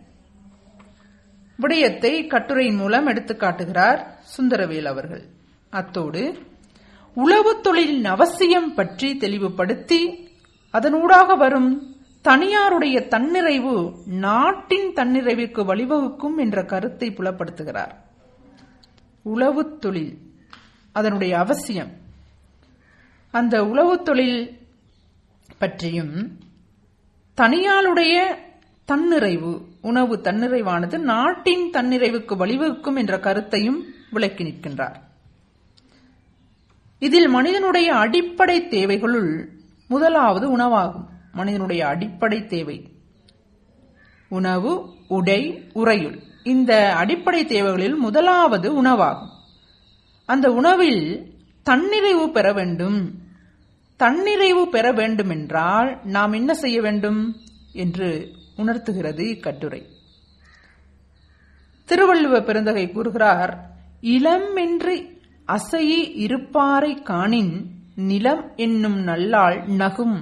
விடயத்தை கட்டுரையின் மூலம் எடுத்து காட்டுகிறார் சுந்தரவேல் அவர்கள் அத்தோடு உளவு தொழிலின் அவசியம் பற்றி தெளிவுபடுத்தி அதனூடாக வரும் தனியாருடைய தன்னிறைவு நாட்டின் தன்னிறைவிற்கு வழிவகுக்கும் என்ற கருத்தை புலப்படுத்துகிறார் உளவு தொழில் அதனுடைய அவசியம் அந்த உளவு தொழில் பற்றியும் தனியாளுடைய தன்னிறைவு உணவு தன்னிறைவானது நாட்டின் தன்னிறைவுக்கு வழிவகுக்கும் என்ற கருத்தையும் விளக்கி நிற்கின்றார் இதில் மனிதனுடைய அடிப்படை தேவைகளுள் முதலாவது உணவாகும் மனிதனுடைய அடிப்படை தேவை உணவு உடை உறையுள் இந்த அடிப்படை தேவைகளில் முதலாவது உணவாகும் அந்த உணவில் தன்னிறைவு பெற வேண்டும் தன்னிறைவு பெற வேண்டுமென்றால் நாம் என்ன செய்ய வேண்டும் என்று உணர்த்துகிறது இக்கட்டுரை திருவள்ளுவ பெருந்தகை கூறுகிறார் இளம் என்று அசையி இருப்பாரை காணின் நிலம் என்னும் நல்லாள் நகும்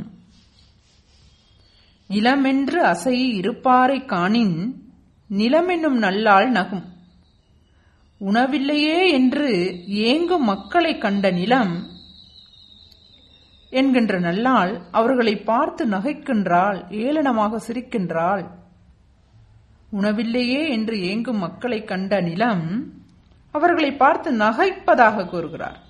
இளமென்று அசையி இருப்பாரை காணின் நிலம் என்னும் நல்லாள் நகும் உணவில்லையே என்று ஏங்கும் மக்களை கண்ட நிலம் என்கின்ற நல்லாள் அவர்களை பார்த்து நகைக்கின்றாள் ஏளனமாக சிரிக்கின்றாள் உணவில்லையே என்று ஏங்கும் மக்களை கண்ட நிலம் அவர்களை பார்த்து நகைப்பதாக கூறுகிறார்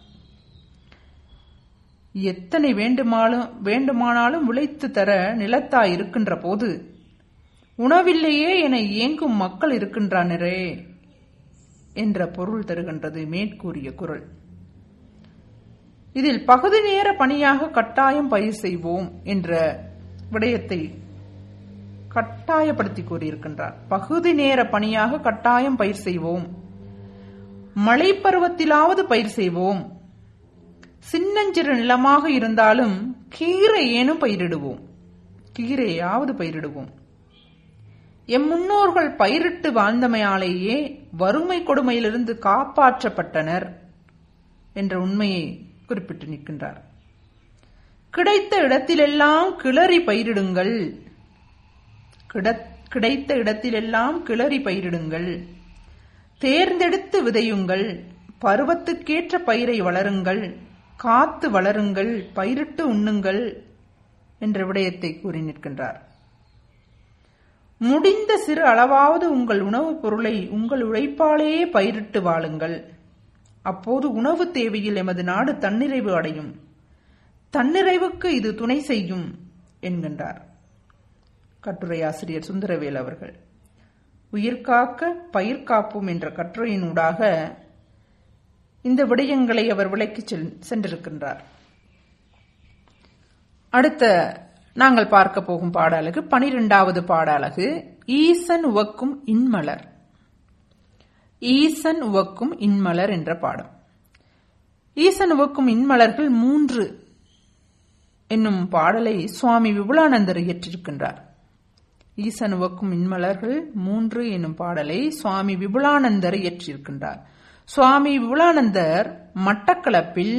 எத்தனை வேண்டுமானாலும் வேண்டுமானாலும் உழைத்து தர நிலத்தாய் இருக்கின்ற போது உணவில்லையே என ஏங்கும் மக்கள் இருக்கின்றனரே என்ற பொருள் தருகின்றது மேற்கூறிய குரல் இதில் பகுதி நேர பணியாக கட்டாயம் பயிர் செய்வோம் என்ற விடயத்தை கட்டாயப்படுத்தி கூறியிருக்கின்றார் பகுதி நேர பணியாக கட்டாயம் பயிர் செய்வோம் மழை பருவத்திலாவது பயிர் செய்வோம் சின்னஞ்சிறு நிலமாக இருந்தாலும் கீரை ஏனும் பயிரிடுவோம் கீரையாவது பயிரிடுவோம் எம் முன்னோர்கள் பயிரிட்டு வாழ்ந்தமையாலேயே வறுமை கொடுமையிலிருந்து காப்பாற்றப்பட்டனர் என்ற உண்மையை குறிப்பிட்டு நிற்கின்றார் கிடைத்த இடத்திலெல்லாம் கிளறி பயிரிடுங்கள் கிடைத்த இடத்திலெல்லாம் கிளறி பயிரிடுங்கள் தேர்ந்தெடுத்து விதையுங்கள் பருவத்துக்கேற்ற பயிரை வளருங்கள் காத்து வளருங்கள் பயிரிட்டு உண்ணுங்கள் என்ற விடயத்தை கூறி நிற்கின்றார் முடிந்த சிறு அளவாவது உங்கள் உணவுப் பொருளை உங்கள் உழைப்பாலேயே பயிரிட்டு வாழுங்கள் அப்போது உணவு தேவையில் எமது நாடு தன்னிறைவு அடையும் தன்னிறைவுக்கு இது துணை செய்யும் என்கின்றார் கட்டுரை ஆசிரியர் சுந்தரவேல் அவர்கள் உயிர்காக்க பயிர் காப்போம் என்ற கட்டுரையினூடாக இந்த விடயங்களை அவர் விளக்கி சென்றிருக்கின்றார் அடுத்த நாங்கள் பார்க்க போகும் பாடாளகு பனிரெண்டாவது பாடாளகு ஈசன் உவக்கும் இன்மலர் ஈசன் உவக்கும் இன்மலர் என்ற பாடம் ஈசன் உவக்கும் இன்மலர்கள் மூன்று என்னும் பாடலை சுவாமி விபுலானந்தர் இயற்றிருக்கின்றார் ஈசன் உவக்கும் இன்மலர்கள் மூன்று என்னும் பாடலை சுவாமி விபுலானந்தர் இயற்றியிருக்கின்றார் சுவாமி விபுலானந்தர் மட்டக்களப்பில்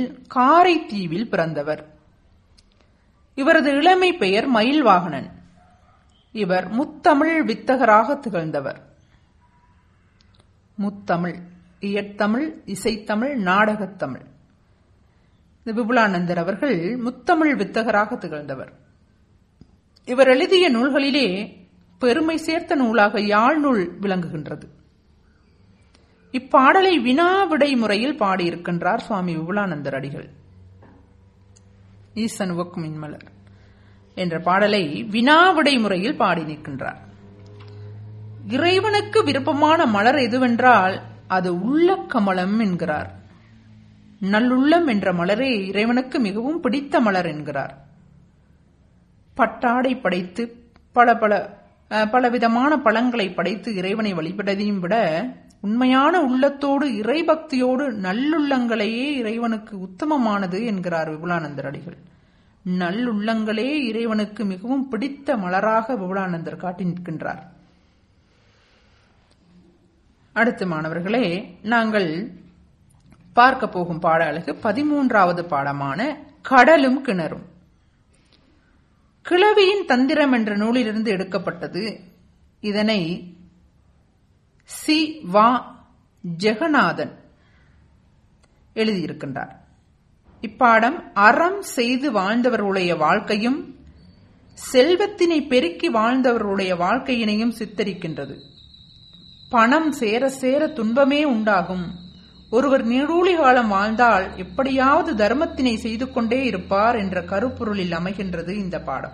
காரைத்தீவில் பிறந்தவர் இவரது இளமை பெயர் மயில்வாகனன் இவர் முத்தமிழ் வித்தகராக திகழ்ந்தவர் முத்தமிழ் இயற்தமிழ் இசைத்தமிழ் நாடகத்தமிழ் இந்த விபுலானந்தர் அவர்கள் முத்தமிழ் வித்தகராக திகழ்ந்தவர் இவர் எழுதிய நூல்களிலே பெருமை சேர்த்த நூலாக யாழ் நூல் விளங்குகின்றது இப்பாடலை வினா விடை முறையில் பாடியிருக்கின்றார் சுவாமி விபுலானந்தர் அடிகள் ஈசன் உவக்கும் மின்மலர் என்ற பாடலை வினா விடை முறையில் பாடி நிற்கின்றார் இறைவனுக்கு விருப்பமான மலர் எதுவென்றால் அது உள்ள கமலம் என்கிறார் நல்லுள்ளம் என்ற மலரே இறைவனுக்கு மிகவும் பிடித்த மலர் என்கிறார் பட்டாடை படைத்து பல பல பலவிதமான பழங்களை படைத்து இறைவனை வழிபடதையும் விட உண்மையான உள்ளத்தோடு இறைபக்தியோடு நல்லுள்ளங்களையே இறைவனுக்கு உத்தமமானது என்கிறார் விபுலானந்தர் அடிகள் நல்லுள்ளங்களே இறைவனுக்கு மிகவும் பிடித்த மலராக விபுலானந்தர் காட்டி நிற்கின்றார் அடுத்து மாணவர்களே நாங்கள் பார்க்க போகும் பாட அழகு பதிமூன்றாவது பாடமான கடலும் கிணறும் கிழவியின் தந்திரம் என்ற நூலிலிருந்து எடுக்கப்பட்டது இதனை சி வா ஜெகநாதன் எழுதியிருக்கின்றார் இப்பாடம் அறம் செய்து வாழ்ந்தவர்களுடைய வாழ்க்கையும் செல்வத்தினை பெருக்கி வாழ்ந்தவர்களுடைய வாழ்க்கையினையும் சித்தரிக்கின்றது பணம் சேர சேர துன்பமே உண்டாகும் ஒருவர் நீடூழி காலம் வாழ்ந்தால் எப்படியாவது தர்மத்தினை செய்து கொண்டே இருப்பார் என்ற கருப்பொருளில் அமைகின்றது இந்த பாடம்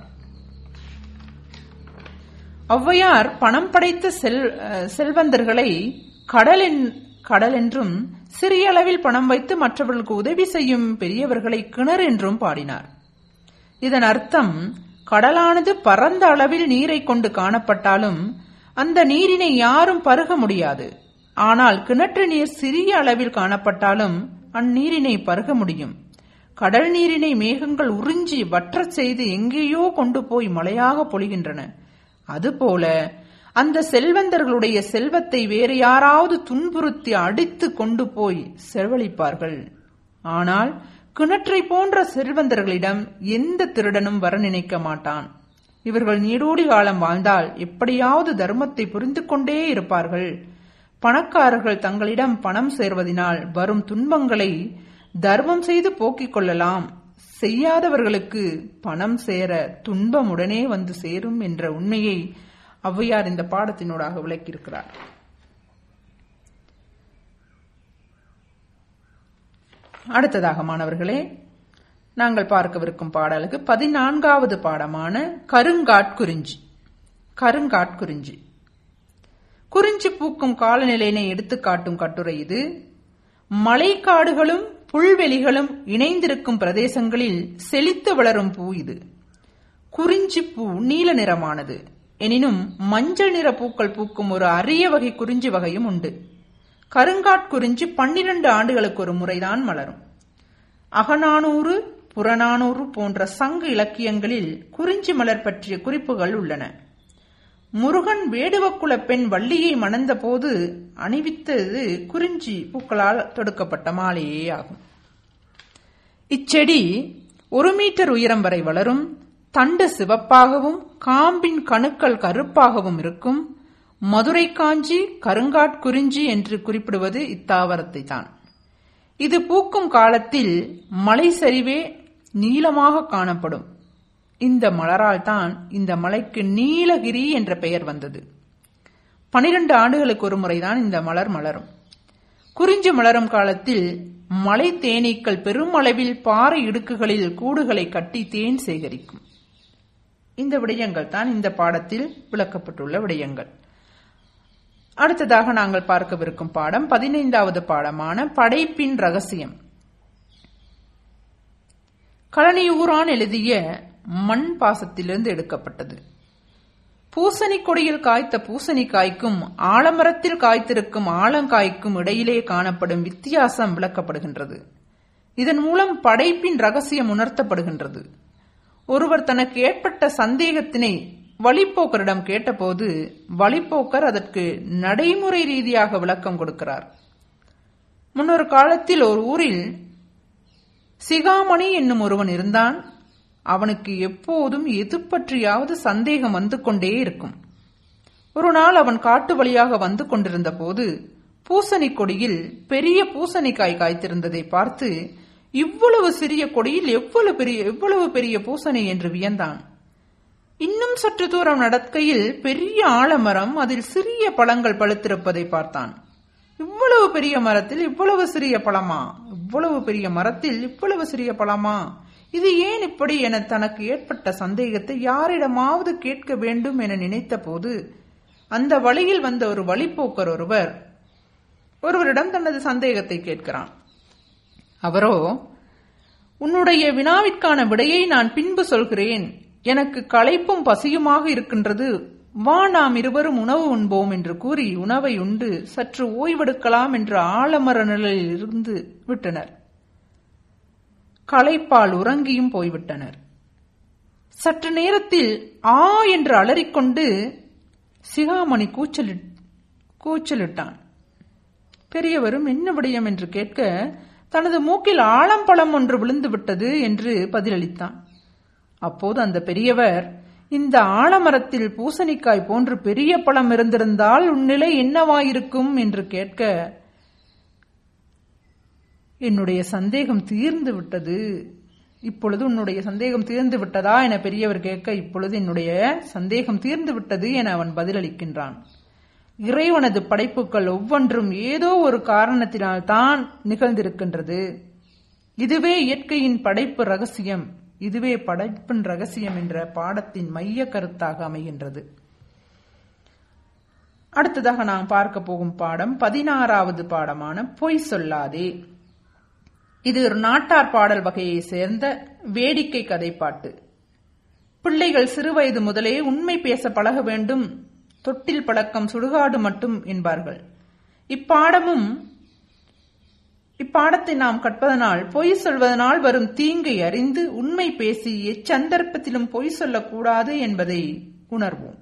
ஔவையார் பணம் படைத்த செல் செல்வந்தர்களை கடலின் கடல் என்றும் சிறிய அளவில் பணம் வைத்து மற்றவர்களுக்கு உதவி செய்யும் பெரியவர்களை கிணறு என்றும் பாடினார் இதன் அர்த்தம் கடலானது பரந்த அளவில் நீரை கொண்டு காணப்பட்டாலும் அந்த நீரினை யாரும் பருக முடியாது ஆனால் கிணற்று நீர் சிறிய அளவில் காணப்பட்டாலும் அந்நீரினை பருக முடியும் கடல் நீரினை மேகங்கள் உறிஞ்சி வற்றச் செய்து எங்கேயோ கொண்டு போய் மழையாக பொழிகின்றன அதுபோல அந்த செல்வந்தர்களுடைய செல்வத்தை வேறு யாராவது துன்புறுத்தி அடித்து கொண்டு போய் செலவழிப்பார்கள் ஆனால் கிணற்றை போன்ற செல்வந்தர்களிடம் எந்த திருடனும் வர நினைக்க மாட்டான் இவர்கள் நீடூடி காலம் வாழ்ந்தால் எப்படியாவது தர்மத்தை புரிந்து கொண்டே இருப்பார்கள் பணக்காரர்கள் தங்களிடம் பணம் சேர்வதனால் வரும் துன்பங்களை தர்மம் செய்து போக்கிக் கொள்ளலாம் செய்யாதவர்களுக்கு பணம் சேர துன்பம் உடனே வந்து சேரும் என்ற உண்மையை ஔவையார் இந்த பாடத்தினூடாக விளக்கியிருக்கிறார் அடுத்ததாக மாணவர்களே நாங்கள் பார்க்கவிருக்கும் பாடலுக்கு பதினான்காவது பாடமான கருங்காட்குறிஞ்சி கருங்காட்குறிஞ்சி குறிஞ்சி பூக்கும் காலநிலையினை எடுத்துக்காட்டும் கட்டுரை இது மலைக்காடுகளும் புல்வெளிகளும் இணைந்திருக்கும் பிரதேசங்களில் செழித்து வளரும் பூ இது குறிஞ்சி பூ நீல நிறமானது எனினும் மஞ்சள் நிற பூக்கள் பூக்கும் ஒரு அரிய வகை குறிஞ்சி வகையும் உண்டு கருங்காட்குறிஞ்சி பன்னிரண்டு ஆண்டுகளுக்கு ஒரு முறைதான் மலரும் அகநானூறு புறநானூறு போன்ற சங்க இலக்கியங்களில் குறிஞ்சி மலர் பற்றிய குறிப்புகள் உள்ளன முருகன் வேடுவக்குல பெண் வள்ளியை மணந்த போது அணிவித்தது குறிஞ்சி பூக்களால் தொடுக்கப்பட்ட மாலையே ஆகும் இச்செடி ஒரு மீட்டர் உயரம் வரை வளரும் தண்டு சிவப்பாகவும் காம்பின் கணுக்கள் கருப்பாகவும் இருக்கும் மதுரை காஞ்சி கருங்காட்குறிஞ்சி என்று குறிப்பிடுவது இத்தாவரத்தை தான் இது பூக்கும் காலத்தில் மலை சரிவே நீளமாக காணப்படும் இந்த மலரால் தான் இந்த மலைக்கு நீலகிரி என்ற பெயர் வந்தது பனிரெண்டு ஆண்டுகளுக்கு ஒரு முறைதான் இந்த மலர் மலரும் குறிஞ்சி மலரும் காலத்தில் மலை தேனீக்கள் பெருமளவில் பாறை இடுக்குகளில் கூடுகளை கட்டி தேன் சேகரிக்கும் இந்த விடயங்கள் தான் இந்த பாடத்தில் விளக்கப்பட்டுள்ள விடயங்கள் அடுத்ததாக நாங்கள் பார்க்கவிருக்கும் பாடம் பதினைந்தாவது பாடமான படைப்பின் ரகசியம் கழனியூரான் எழுதிய மண் பாசத்திலிருந்து எடுக்கப்பட்டது பூசணி கொடியில் காய்த்த பூசணிக்காய்க்கும் ஆலமரத்தில் காய்த்திருக்கும் ஆலங்காய்க்கும் இடையிலே காணப்படும் வித்தியாசம் விளக்கப்படுகின்றது இதன் மூலம் படைப்பின் ரகசியம் உணர்த்தப்படுகின்றது ஒருவர் தனக்கு ஏற்பட்ட சந்தேகத்தினை வழிப்போக்கரிடம் கேட்டபோது வழிப்போக்கர் அதற்கு நடைமுறை ரீதியாக விளக்கம் கொடுக்கிறார் முன்னொரு காலத்தில் ஒரு ஊரில் சிகாமணி என்னும் ஒருவன் இருந்தான் அவனுக்கு எப்போதும் எது பற்றியாவது சந்தேகம் வந்து கொண்டே இருக்கும் ஒரு நாள் அவன் காட்டு வழியாக வந்து கொண்டிருந்த போது பூசணி கொடியில் பெரிய பூசணிக்காய் காய்த்திருந்ததை பார்த்து இவ்வளவு சிறிய கொடியில் எவ்வளவு பெரிய எவ்வளவு பெரிய பூசணி என்று வியந்தான் இன்னும் சற்று தூரம் நடக்கையில் பெரிய ஆலமரம் அதில் சிறிய பழங்கள் பழுத்திருப்பதை பார்த்தான் இவ்வளவு பெரிய மரத்தில் இவ்வளவு சிறிய பழமா இவ்வளவு பெரிய மரத்தில் இவ்வளவு சிறிய பழமா இது ஏன் இப்படி என தனக்கு ஏற்பட்ட சந்தேகத்தை யாரிடமாவது கேட்க வேண்டும் என நினைத்த போது அந்த வழியில் வந்த ஒரு வழிப்போக்கர் ஒருவர் ஒருவரிடம் தனது சந்தேகத்தை கேட்கிறான் அவரோ உன்னுடைய வினாவிற்கான விடையை நான் பின்பு சொல்கிறேன் எனக்கு களைப்பும் பசியுமாக இருக்கின்றது வா நாம் இருவரும் உணவு உண்போம் என்று கூறி உணவை உண்டு சற்று ஓய்வெடுக்கலாம் என்று ஆலமர நிலையில் இருந்து விட்டனர் களைப்பால் உறங்கியும் போய்விட்டனர் சற்று நேரத்தில் ஆ என்று அலறிக்கொண்டு சிகாமணி கூச்சலி கூச்சலிட்டான் பெரியவரும் என்ன விடயம் என்று கேட்க தனது மூக்கில் ஆழம்பழம் ஒன்று விழுந்து விட்டது என்று பதிலளித்தான் அப்போது அந்த பெரியவர் இந்த ஆலமரத்தில் பூசணிக்காய் போன்று பெரிய பழம் இருந்திருந்தால் உன் நிலை என்னவாயிருக்கும் என்று கேட்க என்னுடைய சந்தேகம் தீர்ந்து விட்டது இப்பொழுது உன்னுடைய சந்தேகம் தீர்ந்து விட்டதா என பெரியவர் கேட்க இப்பொழுது என்னுடைய சந்தேகம் தீர்ந்து விட்டது என அவன் பதிலளிக்கின்றான் இறைவனது படைப்புகள் ஒவ்வொன்றும் ஏதோ ஒரு காரணத்தினால் தான் நிகழ்ந்திருக்கின்றது இதுவே இயற்கையின் படைப்பு ரகசியம் இதுவே படைப்பின் ரகசியம் என்ற பாடத்தின் மைய கருத்தாக அமைகின்றது அடுத்ததாக நாம் பார்க்க போகும் பாடம் பதினாறாவது பாடமான பொய் சொல்லாதே இது ஒரு நாட்டார் பாடல் வகையை சேர்ந்த வேடிக்கை கதைப்பாட்டு பிள்ளைகள் சிறுவயது முதலே உண்மை பேச பழக வேண்டும் தொட்டில் பழக்கம் சுடுகாடு மட்டும் என்பார்கள் இப்பாடமும் இப்பாடத்தை நாம் கற்பதனால் பொய் சொல்வதனால் வரும் தீங்கை அறிந்து உண்மை பேசி எச்சந்தர்ப்பத்திலும் பொய் சொல்லக்கூடாது என்பதை உணர்வோம்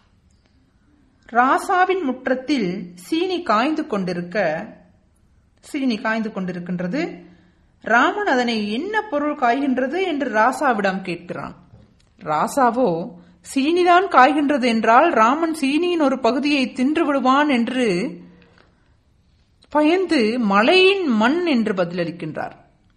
ராசாவின் முற்றத்தில் சீனி காய்ந்து கொண்டிருக்க சீனி காய்ந்து கொண்டிருக்கின்றது ராமன் அதனை என்ன பொருள் காய்கின்றது என்று ராசாவிடம் கேட்கிறான் ராசாவோ சீனிதான் காய்கின்றது என்றால் ராமன் சீனியின் ஒரு பகுதியை தின்று விடுவான் என்று பயந்து மலையின் மண் என்று பதிலளிக்கின்றார்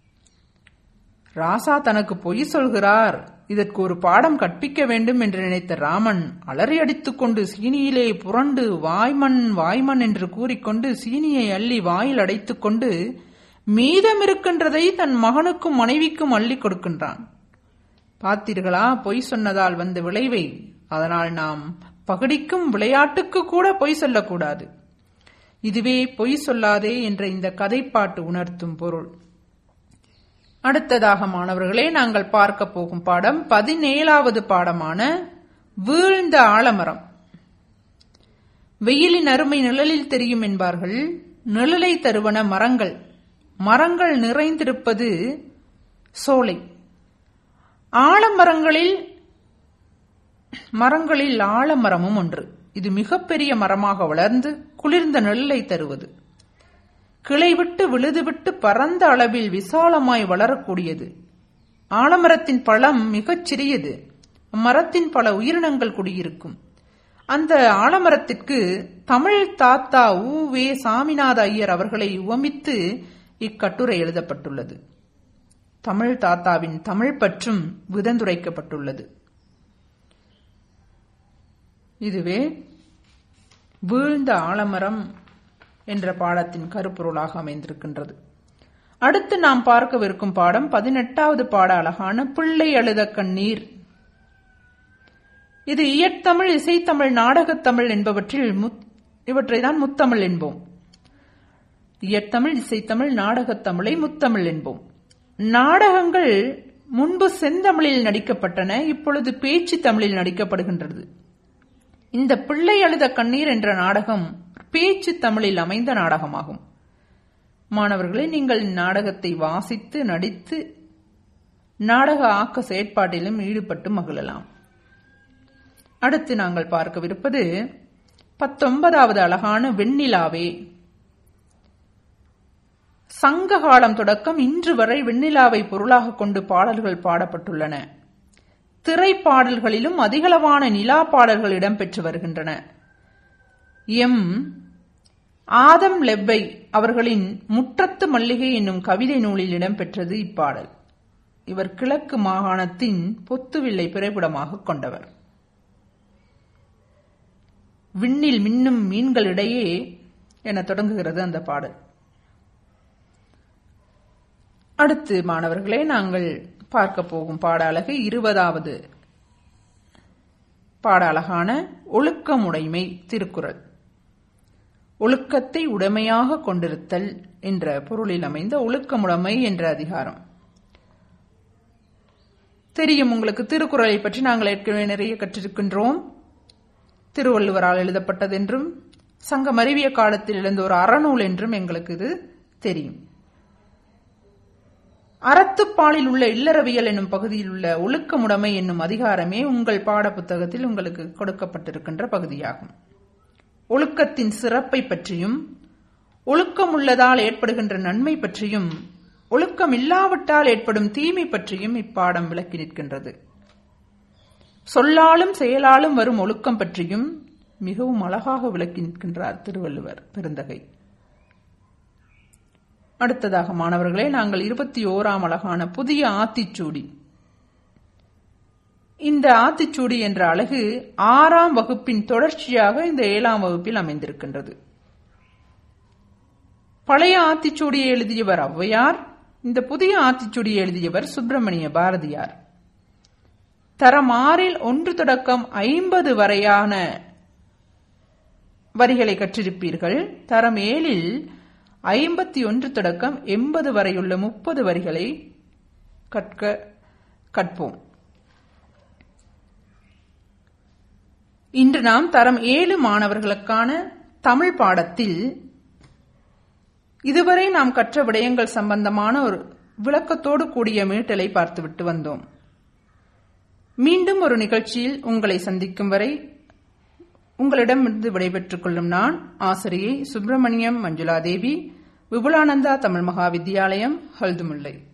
ராசா தனக்கு பொய் சொல்கிறார் இதற்கு ஒரு பாடம் கற்பிக்க வேண்டும் என்று நினைத்த ராமன் அலறி அடித்துக் கொண்டு சீனியிலே புரண்டு வாய்மண் வாய்மண் என்று கூறிக்கொண்டு சீனியை அள்ளி வாயில் அடைத்துக் கொண்டு மீதம் இருக்கின்றதை தன் மகனுக்கும் மனைவிக்கும் அள்ளி கொடுக்கின்றான் பார்த்தீர்களா பொய் சொன்னதால் வந்த விளைவை அதனால் நாம் பகடிக்கும் விளையாட்டுக்கு கூட பொய் சொல்லக்கூடாது இதுவே பொய் சொல்லாதே என்ற இந்த கதைப்பாட்டு உணர்த்தும் பொருள் அடுத்ததாக மாணவர்களே நாங்கள் பார்க்க போகும் பாடம் பதினேழாவது பாடமான வீழ்ந்த ஆலமரம் வெயிலின் அருமை நிழலில் தெரியும் என்பார்கள் நிழலை தருவன மரங்கள் மரங்கள் நிறைந்திருப்பது சோலை ஆலமரங்களில் மரங்களில் ஆலமரமும் ஒன்று இது மிகப்பெரிய மரமாக வளர்ந்து குளிர்ந்த நெல்லை தருவது கிளை விட்டு விழுதுவிட்டு பரந்த அளவில் விசாலமாய் வளரக்கூடியது ஆலமரத்தின் பழம் மிகச் சிறியது மரத்தின் பல உயிரினங்கள் குடியிருக்கும் அந்த ஆலமரத்திற்கு தமிழ் தாத்தா உ வே சாமிநாத ஐயர் அவர்களை உவமித்து இக்கட்டுரை எழுதப்பட்டுள்ளது தமிழ் தாத்தாவின் தமிழ் பற்றும் விதந்துரைக்கப்பட்டுள்ளது இதுவே வீழ்ந்த ஆலமரம் என்ற பாடத்தின் கருப்பொருளாக அமைந்திருக்கின்றது அடுத்து நாம் பார்க்கவிருக்கும் பாடம் பதினெட்டாவது பாட அழகான பிள்ளை அழுத கண்ணீர் இது இயற்தமிழ் இசைத்தமிழ் நாடகத்தமிழ் என்பவற்றில் இவற்றை தான் முத்தமிழ் என்போம் இயற்தமிழ் இசைத்தமிழ் நாடகத்தமிழை முத்தமிழ் என்போம் நாடகங்கள் முன்பு செந்தமிழில் நடிக்கப்பட்டன இப்பொழுது பேச்சு தமிழில் நடிக்கப்படுகின்றது இந்த பிள்ளை அழுத கண்ணீர் என்ற நாடகம் பேச்சு தமிழில் அமைந்த நாடகமாகும் மாணவர்களே நீங்கள் நாடகத்தை வாசித்து நடித்து நாடக ஆக்க செயற்பாட்டிலும் ஈடுபட்டு மகிழலாம் அடுத்து நாங்கள் பார்க்கவிருப்பது பத்தொன்பதாவது அழகான வெண்ணிலாவே சங்க காலம் தொடக்கம் இன்று வரை வெண்ணிலாவை பொருளாக கொண்டு பாடல்கள் பாடப்பட்டுள்ளன திரைப்பாடல்களிலும் அதிகளவான நிலா பாடல்கள் இடம்பெற்று வருகின்றன எம் ஆதம் லெப்பை அவர்களின் முற்றத்து மல்லிகை என்னும் கவிதை நூலில் இடம்பெற்றது இப்பாடல் இவர் கிழக்கு மாகாணத்தின் பொத்துவில்லை பிறப்பிடமாக கொண்டவர் விண்ணில் மின்னும் மீன்களிடையே என தொடங்குகிறது அந்த பாடல் அடுத்து மாணவர்களே நாங்கள் பார்க்க போகும் பாட அழகு இருபதாவது பாட அழகான ஒழுக்கமுடைமை திருக்குறள் ஒழுக்கத்தை உடைமையாக கொண்டிருத்தல் என்ற பொருளில் அமைந்த ஒழுக்கமுடைமை என்ற அதிகாரம் தெரியும் உங்களுக்கு திருக்குறளை பற்றி நாங்கள் ஏற்கனவே நிறைய கற்றிருக்கின்றோம் திருவள்ளுவரால் எழுதப்பட்டது என்றும் சங்கம் அறிவிய காலத்தில் எழுந்த ஒரு அறநூல் என்றும் எங்களுக்கு இது தெரியும் அறத்துப்பாலில் உள்ள இல்லறவியல் என்னும் பகுதியில் உள்ள ஒழுக்கமுடைமை என்னும் அதிகாரமே உங்கள் பாட புத்தகத்தில் உங்களுக்கு கொடுக்கப்பட்டிருக்கின்ற பகுதியாகும் ஒழுக்கத்தின் சிறப்பை பற்றியும் ஒழுக்கம் உள்ளதால் ஏற்படுகின்ற நன்மை பற்றியும் ஒழுக்கம் இல்லாவிட்டால் ஏற்படும் தீமை பற்றியும் இப்பாடம் விளக்கி நிற்கின்றது சொல்லாலும் செயலாலும் வரும் ஒழுக்கம் பற்றியும் மிகவும் அழகாக விளக்கி நிற்கின்றார் திருவள்ளுவர் பெருந்தகை அடுத்ததாக மாணவர்களே நாங்கள் இருபத்தி ஓராம் அழகான புதிய ஆத்திச்சூடி இந்த ஆத்திச்சூடி என்ற அழகு ஆறாம் வகுப்பின் தொடர்ச்சியாக இந்த ஏழாம் வகுப்பில் அமைந்திருக்கின்றது பழைய ஆத்திச்சூடியை எழுதியவர் ஔவையார் இந்த புதிய ஆத்திச்சூடியை எழுதியவர் சுப்பிரமணிய பாரதியார் தரம் ஆறில் ஒன்று தொடக்கம் ஐம்பது வரையான வரிகளை கற்றிருப்பீர்கள் தரம் ஏழில் ஐம்பத்தி ஒன்று தொடக்கம் எண்பது வரையுள்ள முப்பது வரிகளை கற்க கற்போம் இன்று நாம் தரம் ஏழு மாணவர்களுக்கான தமிழ் பாடத்தில் இதுவரை நாம் கற்ற விடயங்கள் சம்பந்தமான ஒரு விளக்கத்தோடு கூடிய மீட்டலை பார்த்துவிட்டு வந்தோம் மீண்டும் ஒரு நிகழ்ச்சியில் உங்களை சந்திக்கும் வரை உங்களிடமிருந்து விடைபெற்றுக் கொள்ளும் நான் ஆசிரியை சுப்பிரமணியம் மஞ்சுளாதேவி விபுலானந்தா தமிழ் மகா வித்தியாலயம் ஹல்துமுல்லை